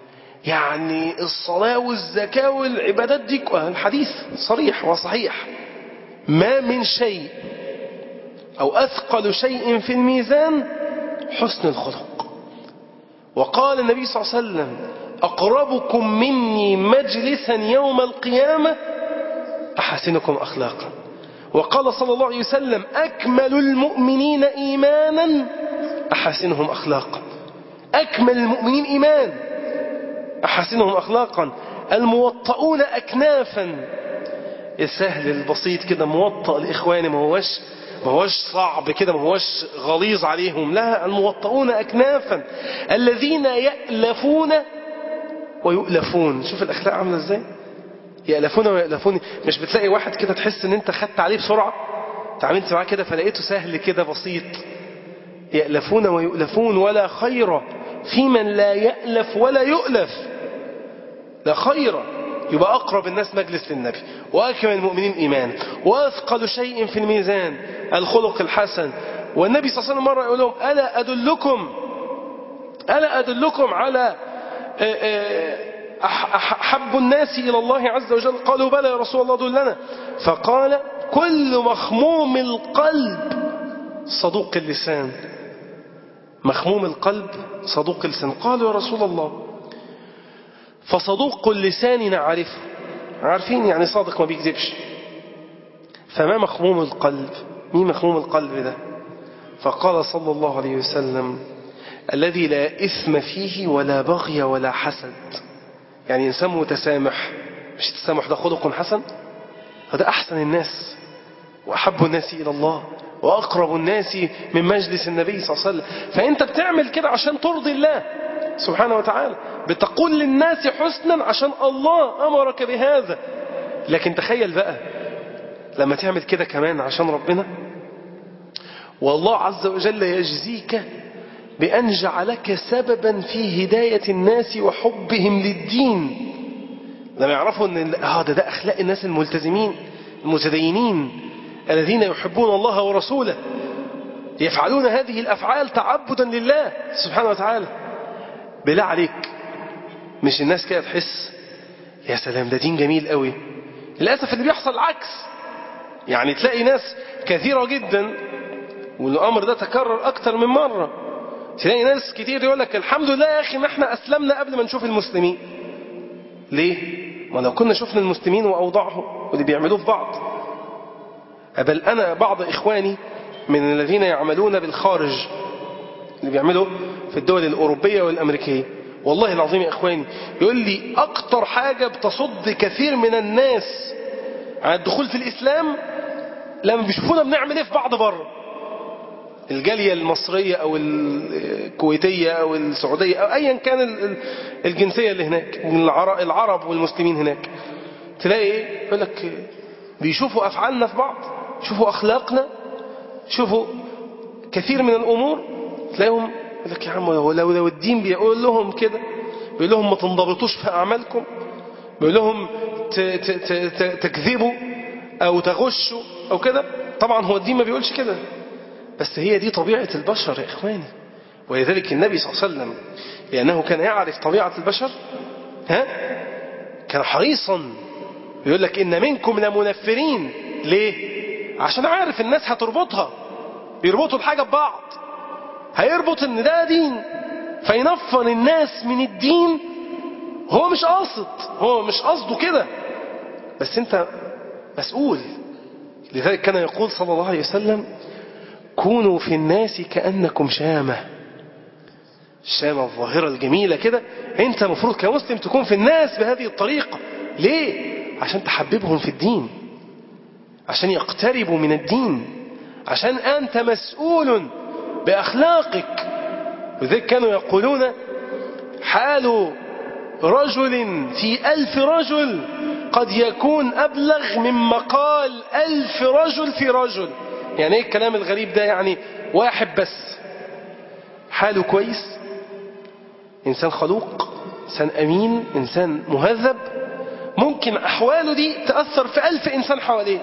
A: يعني الصلاة والزكاة والعبادات دي الحديث صريح وصحيح ما من شيء أو أثقل شيء في الميزان حسن الخلق وقال النبي صلى الله عليه وسلم أقربكم مني مجلسا يوم القيامة أحسنكم أخلاقا وقال صلى الله عليه وسلم أكمل المؤمنين إيمانا أحسنهم أخلاقا أكمل المؤمنين إيمان أحسنهم أخلاقا الموطؤون أكنافا السهل البسيط كده موطأ الإخوان ما هوش ما هوش صعب كده ما هوش غليظ عليهم لا الموطؤون أكنافا الذين يألفون ويؤلفون شوف الأخلاق عاملة ازاي يألفون ويألفون مش بتلاقي واحد كده تحس ان انت خدت عليه بسرعة تعاملت معاه كده فلقيته سهل كده بسيط يألفون ويؤلفون ولا خير في من لا يألف ولا يؤلف لا خير يبقى أقرب الناس مجلس للنبي وأكمل المؤمنين إيمانا وأثقل شيء في الميزان الخلق الحسن والنبي صلى الله عليه وسلم مرة يقول لهم ألا أدلكم ألا أدلكم على أحب الناس إلى الله عز وجل قالوا بلى يا رسول الله دلنا فقال كل مخموم القلب صدوق اللسان مخموم القلب صدوق اللسان قالوا يا رسول الله فصدوق اللسان نعرفه عارفين يعني صادق ما بيكذبش فما مخموم القلب مين مخموم القلب ده فقال صلى الله عليه وسلم الذي لا إثم فيه ولا بغي ولا حسد يعني إنسان متسامح مش التسامح ده خلق حسن هذا أحسن الناس وأحب الناس إلى الله وأقرب الناس من مجلس النبي صلى الله عليه وسلم فأنت بتعمل كده عشان ترضي الله سبحانه وتعالى بتقول للناس حسنا عشان الله أمرك بهذا لكن تخيل بقى لما تعمل كده كمان عشان ربنا والله عز وجل يجزيك بأن جعلك سببا في هداية الناس وحبهم للدين لما يعرفوا أن آه ده, ده أخلاق الناس الملتزمين المتدينين الذين يحبون الله ورسوله يفعلون هذه الأفعال تعبدا لله سبحانه وتعالى بالله عليك مش الناس كده تحس يا سلام ده دين جميل قوي للأسف اللي بيحصل العكس يعني تلاقي ناس كثيرة جدا والأمر ده تكرر أكتر من مرة تلاقي ناس كتير يقول لك الحمد لله يا أخي ما احنا أسلمنا قبل ما نشوف المسلمين ليه؟ ما لو كنا شفنا المسلمين وأوضاعهم واللي بيعملوه في بعض بل أنا بعض إخواني من الذين يعملون بالخارج اللي بيعملوا في الدول الأوروبية والأمريكية والله العظيم يا إخواني يقول لي أكتر حاجة بتصد كثير من الناس عن الدخول في الإسلام لما بيشوفونا بنعمل إيه في بعض بره الجالية المصرية أو الكويتية أو السعودية أو أيا كان الجنسية اللي هناك العرب والمسلمين هناك تلاقي إيه يقول لك بيشوفوا أفعالنا في بعض شوفوا أخلاقنا شوفوا كثير من الأمور تلاقيهم يقول لك يا عم لو لو الدين بيقول لهم كده بيقول لهم ما تنضبطوش في أعمالكم بيقول لهم تكذبوا أو تغشوا أو كده طبعا هو الدين ما بيقولش كده بس هي دي طبيعة البشر يا إخواني ولذلك النبي صلى الله عليه وسلم لأنه كان يعرف طبيعة البشر ها كان حريصا يقول لك إن منكم لمنفرين ليه عشان عارف الناس هتربطها بيربطوا الحاجة ببعض هيربط ان ده دين فينفر الناس من الدين هو مش قاصد هو مش قصده كده بس انت مسؤول لذلك كان يقول صلى الله عليه وسلم كونوا في الناس كأنكم شامة الشامة الظاهرة الجميلة كده انت مفروض كمسلم تكون في الناس بهذه الطريقة ليه عشان تحببهم في الدين عشان يقتربوا من الدين عشان أنت مسؤول بأخلاقك وذلك كانوا يقولون حال رجل في ألف رجل قد يكون أبلغ من مقال ألف رجل في رجل يعني ايه الكلام الغريب ده يعني واحد بس حاله كويس إنسان خلوق إنسان أمين إنسان مهذب ممكن أحواله دي تأثر في ألف إنسان حواليه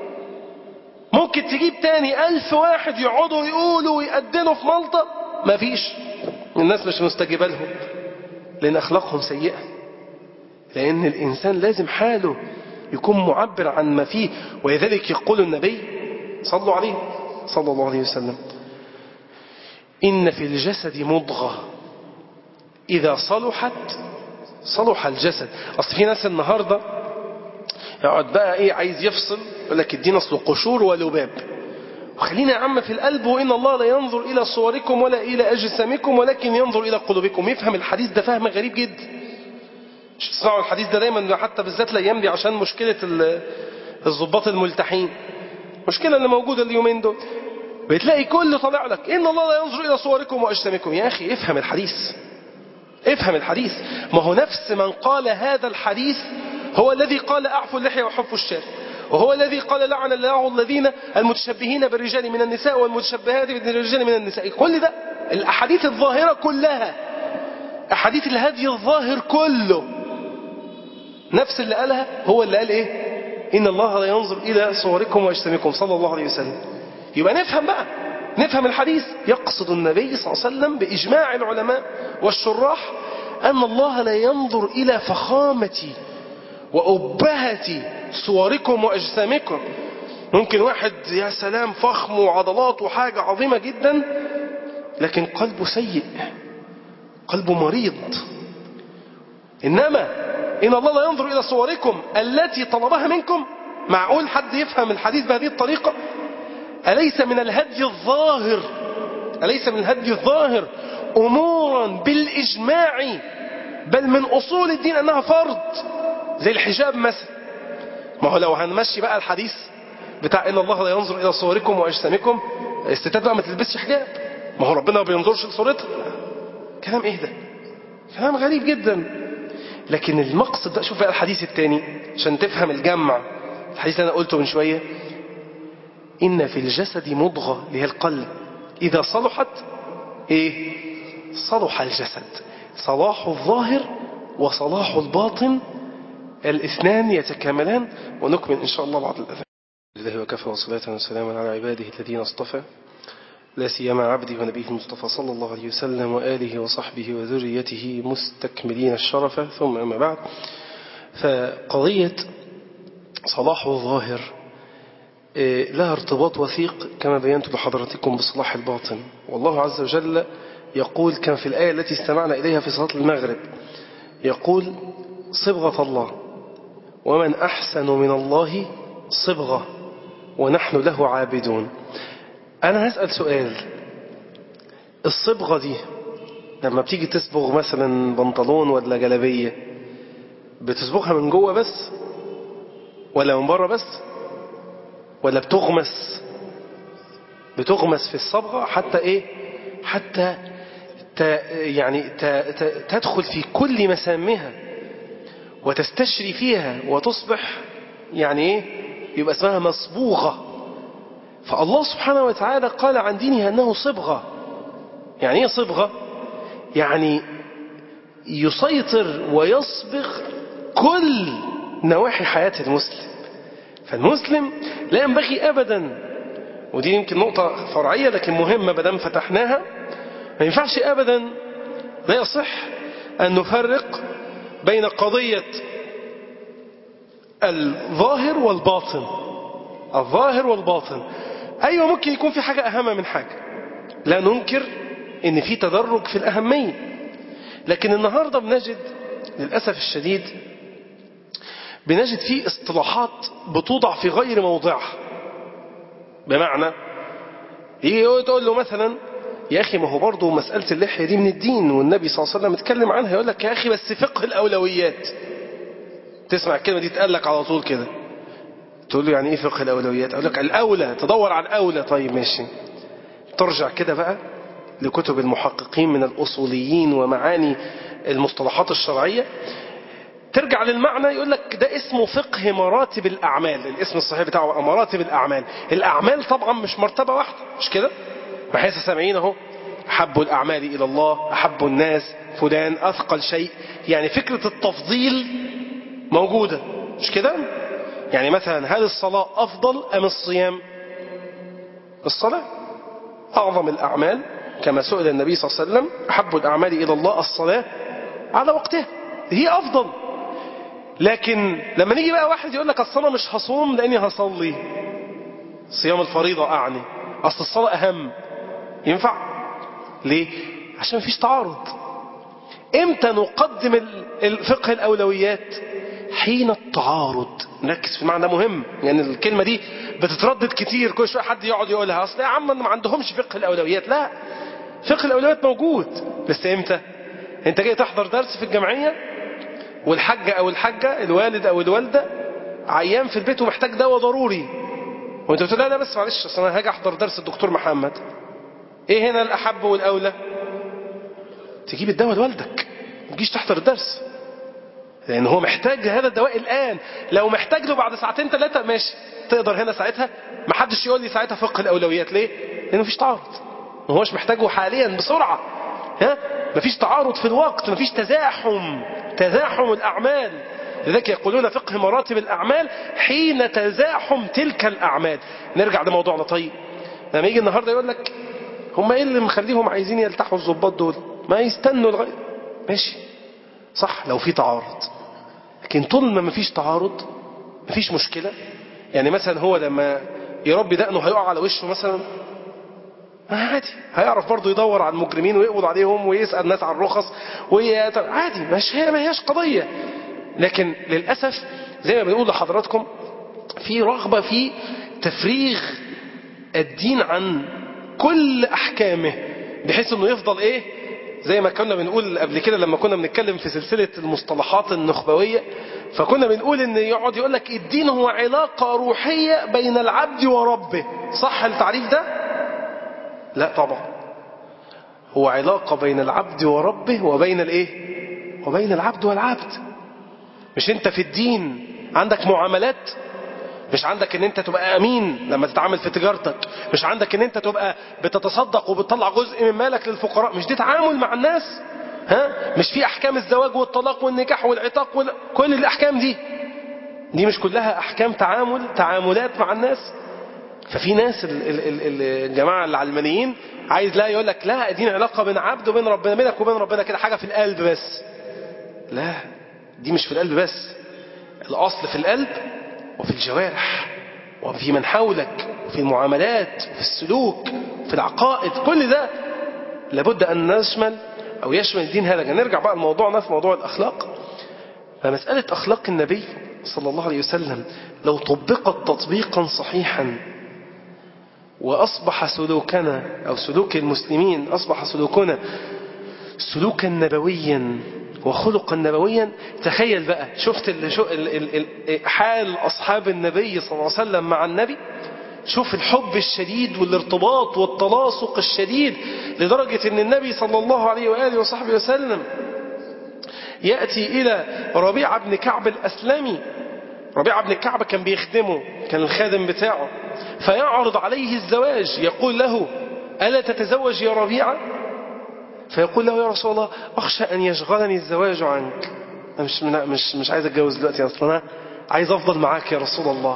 A: ممكن تجيب تاني ألف واحد يقعدوا يقولوا ويأذنوا في مالطا ما فيش الناس مش مستجيبة لهم لأن أخلاقهم سيئة لأن الإنسان لازم حاله يكون معبر عن ما فيه ولذلك يقول النبي صلوا عليه صلى الله عليه وسلم إن في الجسد مضغة إذا صلحت صلح الجسد أصل في ناس النهاردة يقعد بقى إيه عايز يفصل يقول لك ادينا أصل قشور ولباب وخلينا يا عم في القلب وإن الله لا ينظر إلى صوركم ولا إلى أجسامكم ولكن ينظر إلى قلوبكم يفهم الحديث ده فهم غريب جدا مش تسمعوا الحديث ده دايما حتى بالذات الأيام دي عشان مشكلة الضباط الملتحين مشكلة اللي موجودة اليومين دول بتلاقي كل طالع لك إن الله لا ينظر إلى صوركم وأجسامكم يا أخي افهم الحديث افهم الحديث ما هو نفس من قال هذا الحديث هو الذي قال أعفوا اللحية وحفوا الشارع وهو الذي قال لعن الله الذين المتشبهين بالرجال من النساء والمتشبهات بالرجال من النساء كل ده الأحاديث الظاهرة كلها أحاديث الهدي الظاهر كله نفس اللي قالها هو اللي قال إيه إن الله لا ينظر إلى صوركم وأجسامكم صلى الله عليه وسلم يبقى نفهم بقى نفهم الحديث يقصد النبي صلى الله عليه وسلم بإجماع العلماء والشراح أن الله لا ينظر إلى فخامة وأبهة صوركم وأجسامكم ممكن واحد يا سلام فخم وعضلات وحاجة عظيمة جدا لكن قلبه سيء قلبه مريض إنما إن الله لا ينظر إلى صوركم التي طلبها منكم معقول حد يفهم الحديث بهذه الطريقة أليس من الهدي الظاهر أليس من الهدي الظاهر أمورا بالإجماع بل من أصول الدين أنها فرض زي الحجاب مثلا ما هو لو هنمشي بقى الحديث بتاع إن الله لا ينظر إلى صوركم وأجسامكم الستات بقى ما تلبسش حجاب ما هو ربنا ما بينظرش لصورتها كلام إيه ده كلام غريب جدا لكن المقصد بقى شوف بقى الحديث الثاني عشان تفهم الجمع الحديث اللي أنا قلته من شوية إن في الجسد مضغة اللي هي القلب إذا صلحت إيه صلح الجسد صلاح الظاهر وصلاح الباطن الاثنان يتكاملان ونكمل إن شاء الله بعد الأذان لله وكفى وصلاة وسلاما على عباده الذين اصطفى لا سيما عبده ونبيه المصطفى صلى الله عليه وسلم وآله وصحبه وذريته مستكملين الشرف ثم أما بعد فقضية صلاح الظاهر لها ارتباط وثيق كما بينت لحضرتكم بصلاح الباطن والله عز وجل يقول كما في الآية التي استمعنا إليها في صلاة المغرب يقول صبغة الله ومن أحسن من الله صبغة ونحن له عابدون أنا هسأل سؤال الصبغة دي لما بتيجي تصبغ مثلا بنطلون ولا جلبية بتصبغها من جوه بس ولا من بره بس ولا بتغمس بتغمس في الصبغة حتى ايه حتى ت يعني ت ت تدخل في كل مسامها وتستشري فيها وتصبح يعني ايه يبقى اسمها مصبوغة فالله سبحانه وتعالى قال عن دينه أنه صبغة يعني ايه صبغة يعني يسيطر ويصبغ كل نواحي حياة المسلم فالمسلم لا ينبغي أبدا ودي يمكن نقطة فرعية لكن مهمة بدم فتحناها ما ينفعش أبدا لا يصح أن نفرق بين قضية الظاهر والباطن الظاهر والباطن أيوة ممكن يكون في حاجة أهم من حاجة لا ننكر ان في تدرج في الأهمية لكن النهاردة بنجد للأسف الشديد بنجد فيه اصطلاحات بتوضع في غير موضعها بمعنى يجي تقول له مثلا يا أخي ما هو برضه مسألة اللحية دي من الدين والنبي صلى الله عليه وسلم اتكلم عنها يقول لك يا أخي بس فقه الأولويات تسمع الكلمة دي تقال لك على طول كده تقول له يعني ايه فقه الأولويات أقول لك الأولى تدور على الأولى طيب ماشي ترجع كده بقى لكتب المحققين من الأصوليين ومعاني المصطلحات الشرعية ترجع للمعنى يقول لك ده اسمه فقه مراتب الأعمال الاسم الصحيح بتاعه مراتب الأعمال الأعمال طبعا مش مرتبة واحدة مش كده بحيث سامعين اهو أحب الأعمال إلى الله أحب الناس فلان أثقل شيء يعني فكرة التفضيل موجودة مش كده يعني مثلا هل الصلاة أفضل أم الصيام الصلاة أعظم الأعمال كما سئل النبي صلى الله عليه وسلم أحب الأعمال إلى الله الصلاة على وقتها هي أفضل لكن لما نيجي بقى واحد يقول لك الصلاة مش هصوم لأني هصلي صيام الفريضة أعني أصل الصلاة أهم ينفع ليه عشان مفيش تعارض امتى نقدم الفقه الأولويات حين التعارض نركز في معنى مهم يعني الكلمة دي بتتردد كتير كل شوية حد يقعد يقولها أصل يا عم ما عندهمش فقه الأولويات لا فقه الأولويات موجود بس امتى انت جاي تحضر درس في الجمعية والحاجة أو الحاجة الوالد أو الوالدة عيان في البيت ومحتاج دواء ضروري وانت بتقول لا لا بس معلش اصل انا هاجي احضر درس الدكتور محمد ايه هنا الأحب والأولى تجيب الدواء لوالدك ما تجيش تحضر الدرس لأن هو محتاج هذا الدواء الآن لو محتاج له بعد ساعتين ثلاثة ماشي تقدر هنا ساعتها ما حدش يقول لي ساعتها فقه الأولويات ليه لأنه مفيش تعارض ما هوش محتاجه حاليا بسرعة ها مفيش تعارض في الوقت مفيش تزاحم تزاحم الأعمال لذلك يقولون فقه مراتب الأعمال حين تزاحم تلك الأعمال نرجع لموضوعنا طيب لما يجي النهاردة يقول لك هم ايه اللي مخليهم عايزين يلتحوا الظباط دول ما يستنوا لغاية ماشي صح لو في تعارض لكن طول ما مفيش تعارض مفيش مشكلة يعني مثلا هو لما يربي دقنه هيقع على وشه مثلا عادي هيعرف برضه يدور على المجرمين ويقبض عليهم ويسأل الناس عن الرخص عادي مش هي ما هياش قضية لكن للأسف زي ما بنقول لحضراتكم في رغبة في تفريغ الدين عن كل أحكامه بحيث أنه يفضل إيه زي ما كنا بنقول قبل كده لما كنا بنتكلم في سلسلة المصطلحات النخبوية فكنا بنقول ان يقعد يقول لك الدين هو علاقة روحية بين العبد وربه صح التعريف ده لا طبعا هو علاقة بين العبد وربه وبين الايه وبين العبد والعبد مش انت في الدين عندك معاملات مش عندك ان انت تبقى امين لما تتعامل في تجارتك مش عندك ان انت تبقى بتتصدق وبتطلع جزء من مالك للفقراء مش دي تعامل مع الناس ها مش في احكام الزواج والطلاق والنكاح والعتاق وال... كل الاحكام دي دي مش كلها أحكام تعامل تعاملات مع الناس ففي ناس ال- ال- ال- الجماعة العلمانيين عايز لا يقول لك لا دي علاقة بين عبد وبين ربنا بينك وبين ربنا كده حاجة في القلب بس لا دي مش في القلب بس الأصل في القلب وفي الجوارح وفي من حولك وفي المعاملات وفي السلوك وفي العقائد كل ده لابد أن نشمل أو يشمل الدين هذا نرجع بقى لموضوعنا في موضوع الأخلاق فمسألة أخلاق النبي صلى الله عليه وسلم لو طبقت تطبيقا صحيحا وأصبح سلوكنا أو سلوك المسلمين أصبح سلوكنا سلوكا نبويا وخلقا نبويا تخيل بقى شفت ال شو ال ال ال حال أصحاب النبي صلى الله عليه وسلم مع النبي شوف الحب الشديد والارتباط والتلاصق الشديد لدرجة أن النبي صلى الله عليه وآله وصحبه وسلم يأتي إلى ربيع بن كعب الأسلمي ربيع بن كعب كان بيخدمه كان الخادم بتاعه فيعرض عليه الزواج يقول له ألا تتزوج يا ربيعة فيقول له يا رسول الله أخشى أن يشغلني الزواج عنك أنا مش, مش, مش عايز أتجوز دلوقتي أصلا أنا عايز أفضل معاك يا رسول الله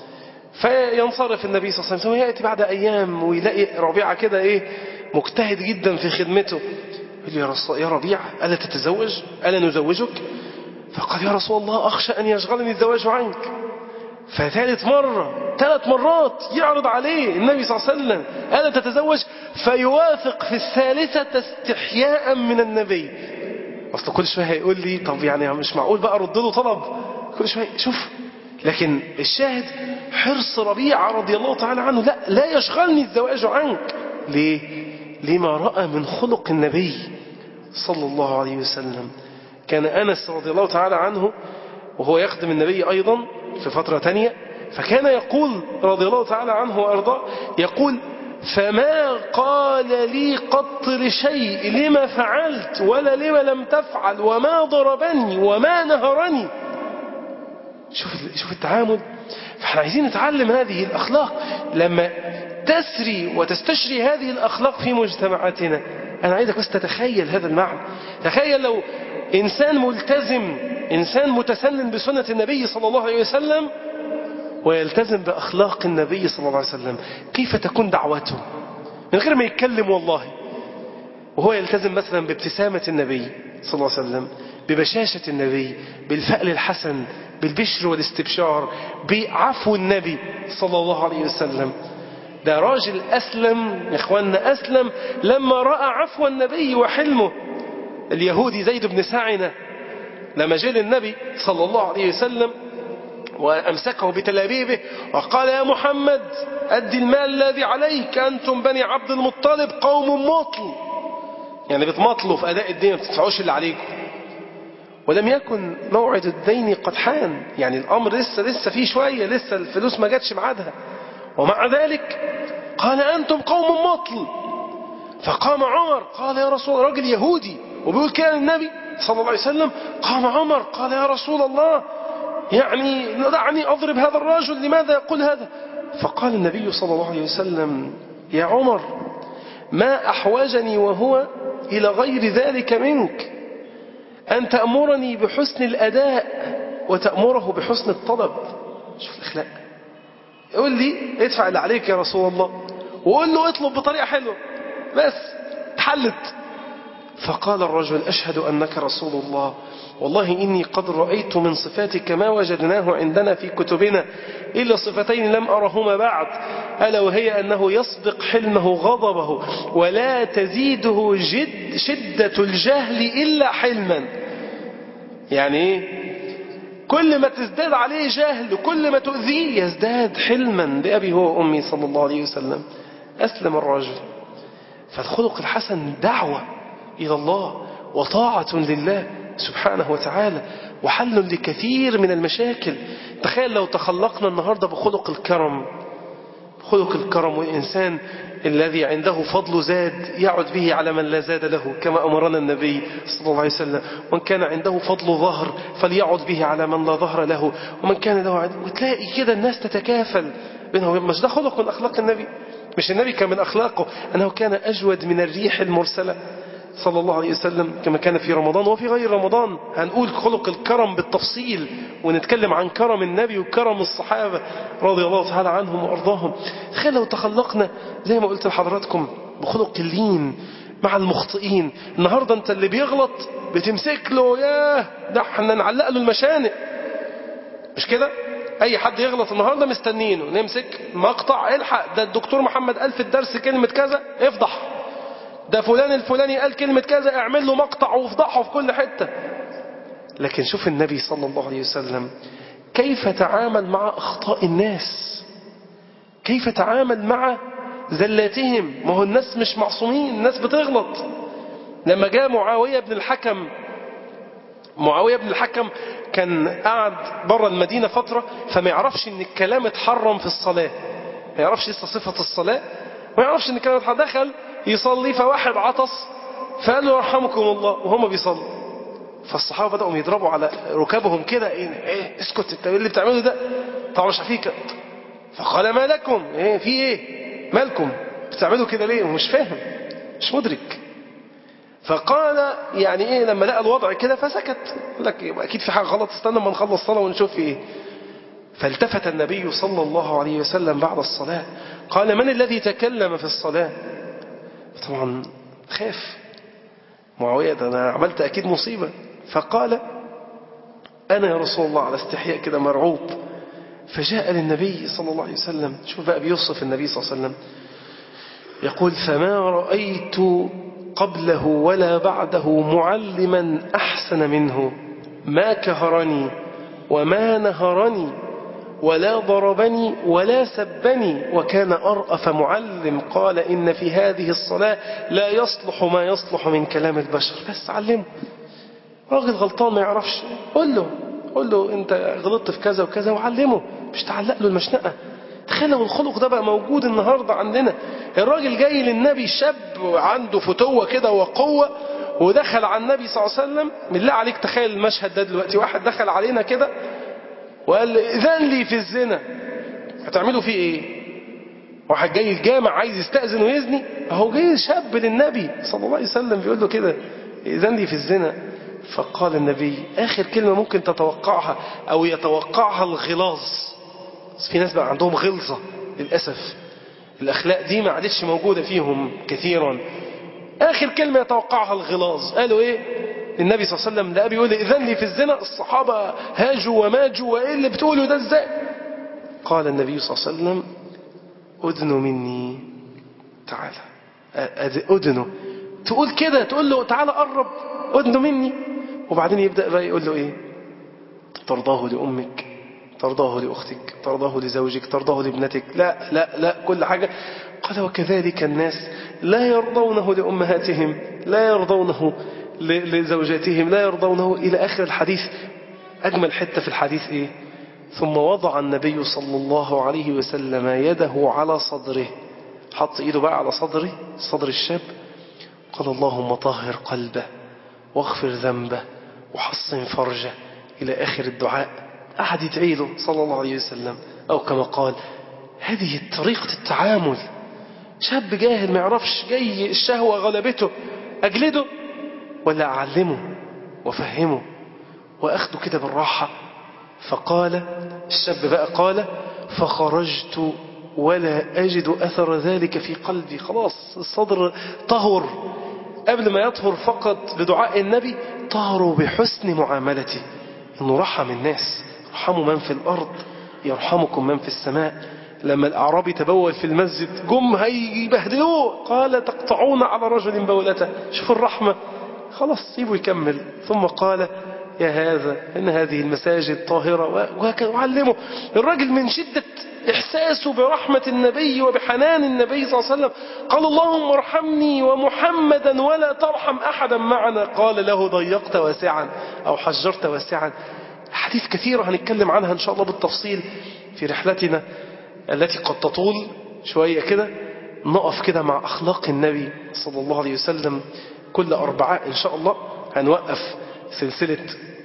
A: فينصرف النبي صلى الله عليه وسلم ويأتي بعد أيام ويلاقي ربيعة كده إيه مجتهد جدا في خدمته يقول يا رسول يا ربيعة ألا تتزوج ألا نزوجك فقال يا رسول الله أخشى أن يشغلني الزواج عنك فثالث مرة ثلاث مرات يعرض عليه النبي صلى الله عليه وسلم ألا تتزوج فيوافق في الثالثة استحياء من النبي أصل كل شوية هيقول لي طب يعني مش معقول بقى أرد له طلب كل شوية شوف لكن الشاهد حرص ربيعة رضي الله تعالى عنه لا لا يشغلني الزواج عنك ليه لما رأى من خلق النبي صلى الله عليه وسلم كان أنس رضي الله تعالى عنه وهو يخدم النبي أيضا في فترة تانية فكان يقول رضي الله تعالى عنه وأرضاه يقول فما قال لي قط لشيء لما فعلت ولا لما لم تفعل وما ضربني وما نهرني شوف شوف التعامل فاحنا عايزين نتعلم هذه الأخلاق لما تسري وتستشري هذه الأخلاق في مجتمعاتنا أنا عايزك بس تتخيل هذا المعنى تخيل لو إنسان ملتزم إنسان متسنن بسنة النبي صلى الله عليه وسلم ويلتزم بأخلاق النبي صلى الله عليه وسلم كيف تكون دعوته من غير ما يتكلم والله وهو يلتزم مثلا بابتسامة النبي صلى الله عليه وسلم ببشاشة النبي بالفأل الحسن بالبشر والاستبشار بعفو النبي صلى الله عليه وسلم ده راجل أسلم يا إخواننا أسلم لما رأى عفو النبي وحلمه اليهودي زيد بن ساعنة لما جاء للنبي صلى الله عليه وسلم وأمسكه بتلابيبه وقال يا محمد أدي المال الذي عليك أنتم بني عبد المطلب قوم مطل يعني بتمطلوا في أداء الدين ما بتدفعوش اللي عليكم ولم يكن موعد الدين قد حان يعني الأمر لسه لسه فيه شوية لسه الفلوس ما جاتش ميعادها ومع ذلك قال أنتم قوم مطل فقام عمر قال يا رسول الله راجل يهودي وبيقول كده للنبي صلى الله عليه وسلم قام عمر قال يا رسول الله يعني دعني أضرب هذا الرجل لماذا يقول هذا فقال النبي صلى الله عليه وسلم يا عمر ما أحوجني وهو إلى غير ذلك منك أن تأمرني بحسن الأداء وتأمره بحسن الطلب شوف الأخلاق يقول لي ادفع اللي عليك يا رسول الله وقول له اطلب بطريقة حلوة بس اتحلت فقال الرجل أشهد أنك رسول الله والله إني قد رأيت من صفاتك ما وجدناه عندنا في كتبنا إلا صفتين لم أرهما بعد ألا وهي أنه يسبق حلمه غضبه ولا تزيده جد شدة الجهل إلا حلما يعني إيه كل ما تزداد عليه جهل كل ما تؤذيه يزداد حلما بأبي هو وأمي صلى الله عليه وسلم أسلم الرجل فالخلق الحسن دعوة إلى الله وطاعة لله سبحانه وتعالى وحل لكثير من المشاكل تخيل لو تخلقنا النهاردة بخلق الكرم خلق الكرم والإنسان الذي عنده فضل زاد يعد به على من لا زاد له كما أمرنا النبي صلى الله عليه وسلم ومن كان عنده فضل ظهر فليعد به على من لا ظهر له ومن كان له عد... وتلاقي كده الناس تتكافل بينهم مش ده خلق من أخلاق النبي مش النبي كان من أخلاقه أنه كان أجود من الريح المرسلة صلى الله عليه وسلم كما كان في رمضان وفي غير رمضان هنقول خلق الكرم بالتفصيل ونتكلم عن كرم النبي وكرم الصحابة رضي الله تعالى عنهم وأرضاهم تخيل لو تخلقنا زي ما قلت لحضراتكم بخلق اللين مع المخطئين النهاردة انت اللي بيغلط بتمسك له ياه ده احنا نعلق له المشانق مش كده اي حد يغلط النهاردة مستنينه نمسك مقطع الحق ده الدكتور محمد قال في الدرس كلمة كذا افضح ده فلان الفلاني قال كلمة كذا اعمل له مقطع وافضحه في كل حتة لكن شوف النبي صلى الله عليه وسلم كيف تعامل مع اخطاء الناس كيف تعامل مع زلاتهم ما هو الناس مش معصومين الناس بتغلط لما جاء معاوية بن الحكم معاوية بن الحكم كان قاعد بره المدينة فترة فما يعرفش ان الكلام اتحرم في الصلاة ما يعرفش لسه صفة الصلاة ما يعرفش ان الكلام اتحرم دخل يصلي فواحد عطس فقال له رحمكم الله وهم بيصلوا فالصحابة بدأوا يضربوا على ركابهم كده ايه, ايه اسكت انت اللي بتعمله ده طبعا مش عارفين فقال ما لكم ايه في ايه مالكم بتعملوا كده ليه ومش فاهم مش مدرك فقال يعني ايه لما لقى الوضع كده فسكت قال لك اكيد في حاجه غلط استنى ما نخلص الصلاه ونشوف في ايه فالتفت النبي صلى الله عليه وسلم بعد الصلاه قال من الذي تكلم في الصلاه طبعا خاف معاويه ده انا عملت اكيد مصيبه فقال انا يا رسول الله على استحياء كده مرعوب فجاء للنبي صلى الله عليه وسلم شوف بقى بيوصف النبي صلى الله عليه وسلم يقول فما رأيت قبله ولا بعده معلما أحسن منه ما كهرني وما نهرني ولا ضربني ولا سبني وكان أرأف معلم قال إن في هذه الصلاة لا يصلح ما يصلح من كلام البشر بس علمه راجل غلطان ما يعرفش قول له قول له انت غلطت في كذا وكذا وعلمه مش تعلق له المشنقة تخيل لو الخلق ده بقى موجود النهاردة عندنا الراجل جاي للنبي شاب عنده فتوة كده وقوة ودخل على النبي صلى الله عليه وسلم بالله عليك تخيل المشهد ده دلوقتي واحد دخل علينا كده وقال اذن لي في الزنا هتعملوا فيه ايه واحد جاي الجامع عايز يستأذن ويزني اهو جاي شاب للنبي صلى الله عليه وسلم بيقول له كده اذن لي في الزنا فقال النبي آخر كلمة ممكن تتوقعها أو يتوقعها الغلاظ في ناس بقى عندهم غلظة للأسف الأخلاق دي ما عادتش موجودة فيهم كثيرا آخر كلمة يتوقعها الغلاظ قالوا إيه النبي صلى الله عليه وسلم ده بيقول إذن لي في الزنا الصحابة هاجوا وماجوا وإيه اللي بتقولوا ده إزاي قال النبي صلى الله عليه وسلم أدنوا مني تعالى أدنوا تقول كده تقول له تعالى قرب أدنوا مني وبعدين يبدأ بقى يقول له إيه ترضاه لأمك ترضاه لأختك ترضاه لزوجك ترضاه لابنتك لا لا لا كل حاجة قال وكذلك الناس لا يرضونه لأمهاتهم لا يرضونه لزوجاتهم لا يرضونه إلى آخر الحديث أجمل حتة في الحديث إيه ثم وضع النبي صلى الله عليه وسلم يده على صدره حط إيده بقى على صدره صدر الشاب قال اللهم طهر قلبه واغفر ذنبه وحصن فرجه إلى آخر الدعاء أحد يدعي له صلى الله عليه وسلم أو كما قال هذه طريقة التعامل شاب جاهل ما يعرفش جاي الشهوة غلبته أجلده ولا أعلمه وفهمه وأخده كده بالراحة فقال الشاب بقى قال فخرجت ولا أجد أثر ذلك في قلبي خلاص الصدر طهر قبل ما يطهر فقط بدعاء النبي طهروا بحسن معاملته انه رحم الناس ارحموا من في الارض يرحمكم من في السماء لما الاعرابي تبول في المسجد جم هيبهدلوه قال تقطعون على رجل بولته شوفوا الرحمه خلاص سيبوا يكمل ثم قال يا هذا ان هذه المساجد طاهره وعلمه الراجل من شده إحساسه برحمة النبي وبحنان النبي صلى الله عليه وسلم قال اللهم ارحمني ومحمدا ولا ترحم أحدا معنا قال له ضيقت واسعا أو حجرت واسعا حديث كثيرة هنتكلم عنها إن شاء الله بالتفصيل في رحلتنا التي قد تطول شوية كده نقف كده مع أخلاق النبي صلى الله عليه وسلم كل أربعاء إن شاء الله هنوقف سلسلة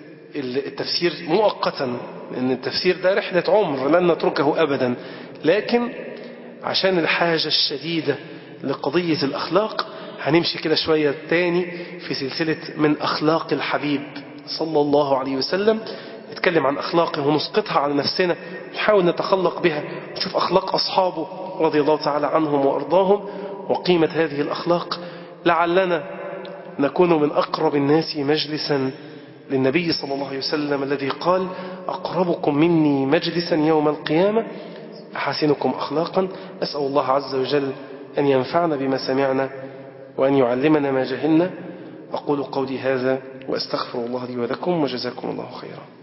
A: التفسير مؤقتا لأن التفسير ده رحلة عمر لن نتركه أبدا لكن عشان الحاجة الشديدة لقضية الأخلاق هنمشي كده شوية تاني في سلسلة من أخلاق الحبيب صلى الله عليه وسلم نتكلم عن أخلاقه ونسقطها على نفسنا نحاول نتخلق بها نشوف أخلاق أصحابه رضي الله تعالى عنهم وأرضاهم وقيمة هذه الأخلاق لعلنا نكون من أقرب الناس مجلسا للنبي صلى الله عليه وسلم الذي قال أقربكم مني مجلسا يوم القيامة أحسنكم أخلاقا أسأل الله عز وجل أن ينفعنا بما سمعنا وأن يعلمنا ما جهلنا أقول قولي هذا وأستغفر الله لي ولكم وجزاكم الله خيرا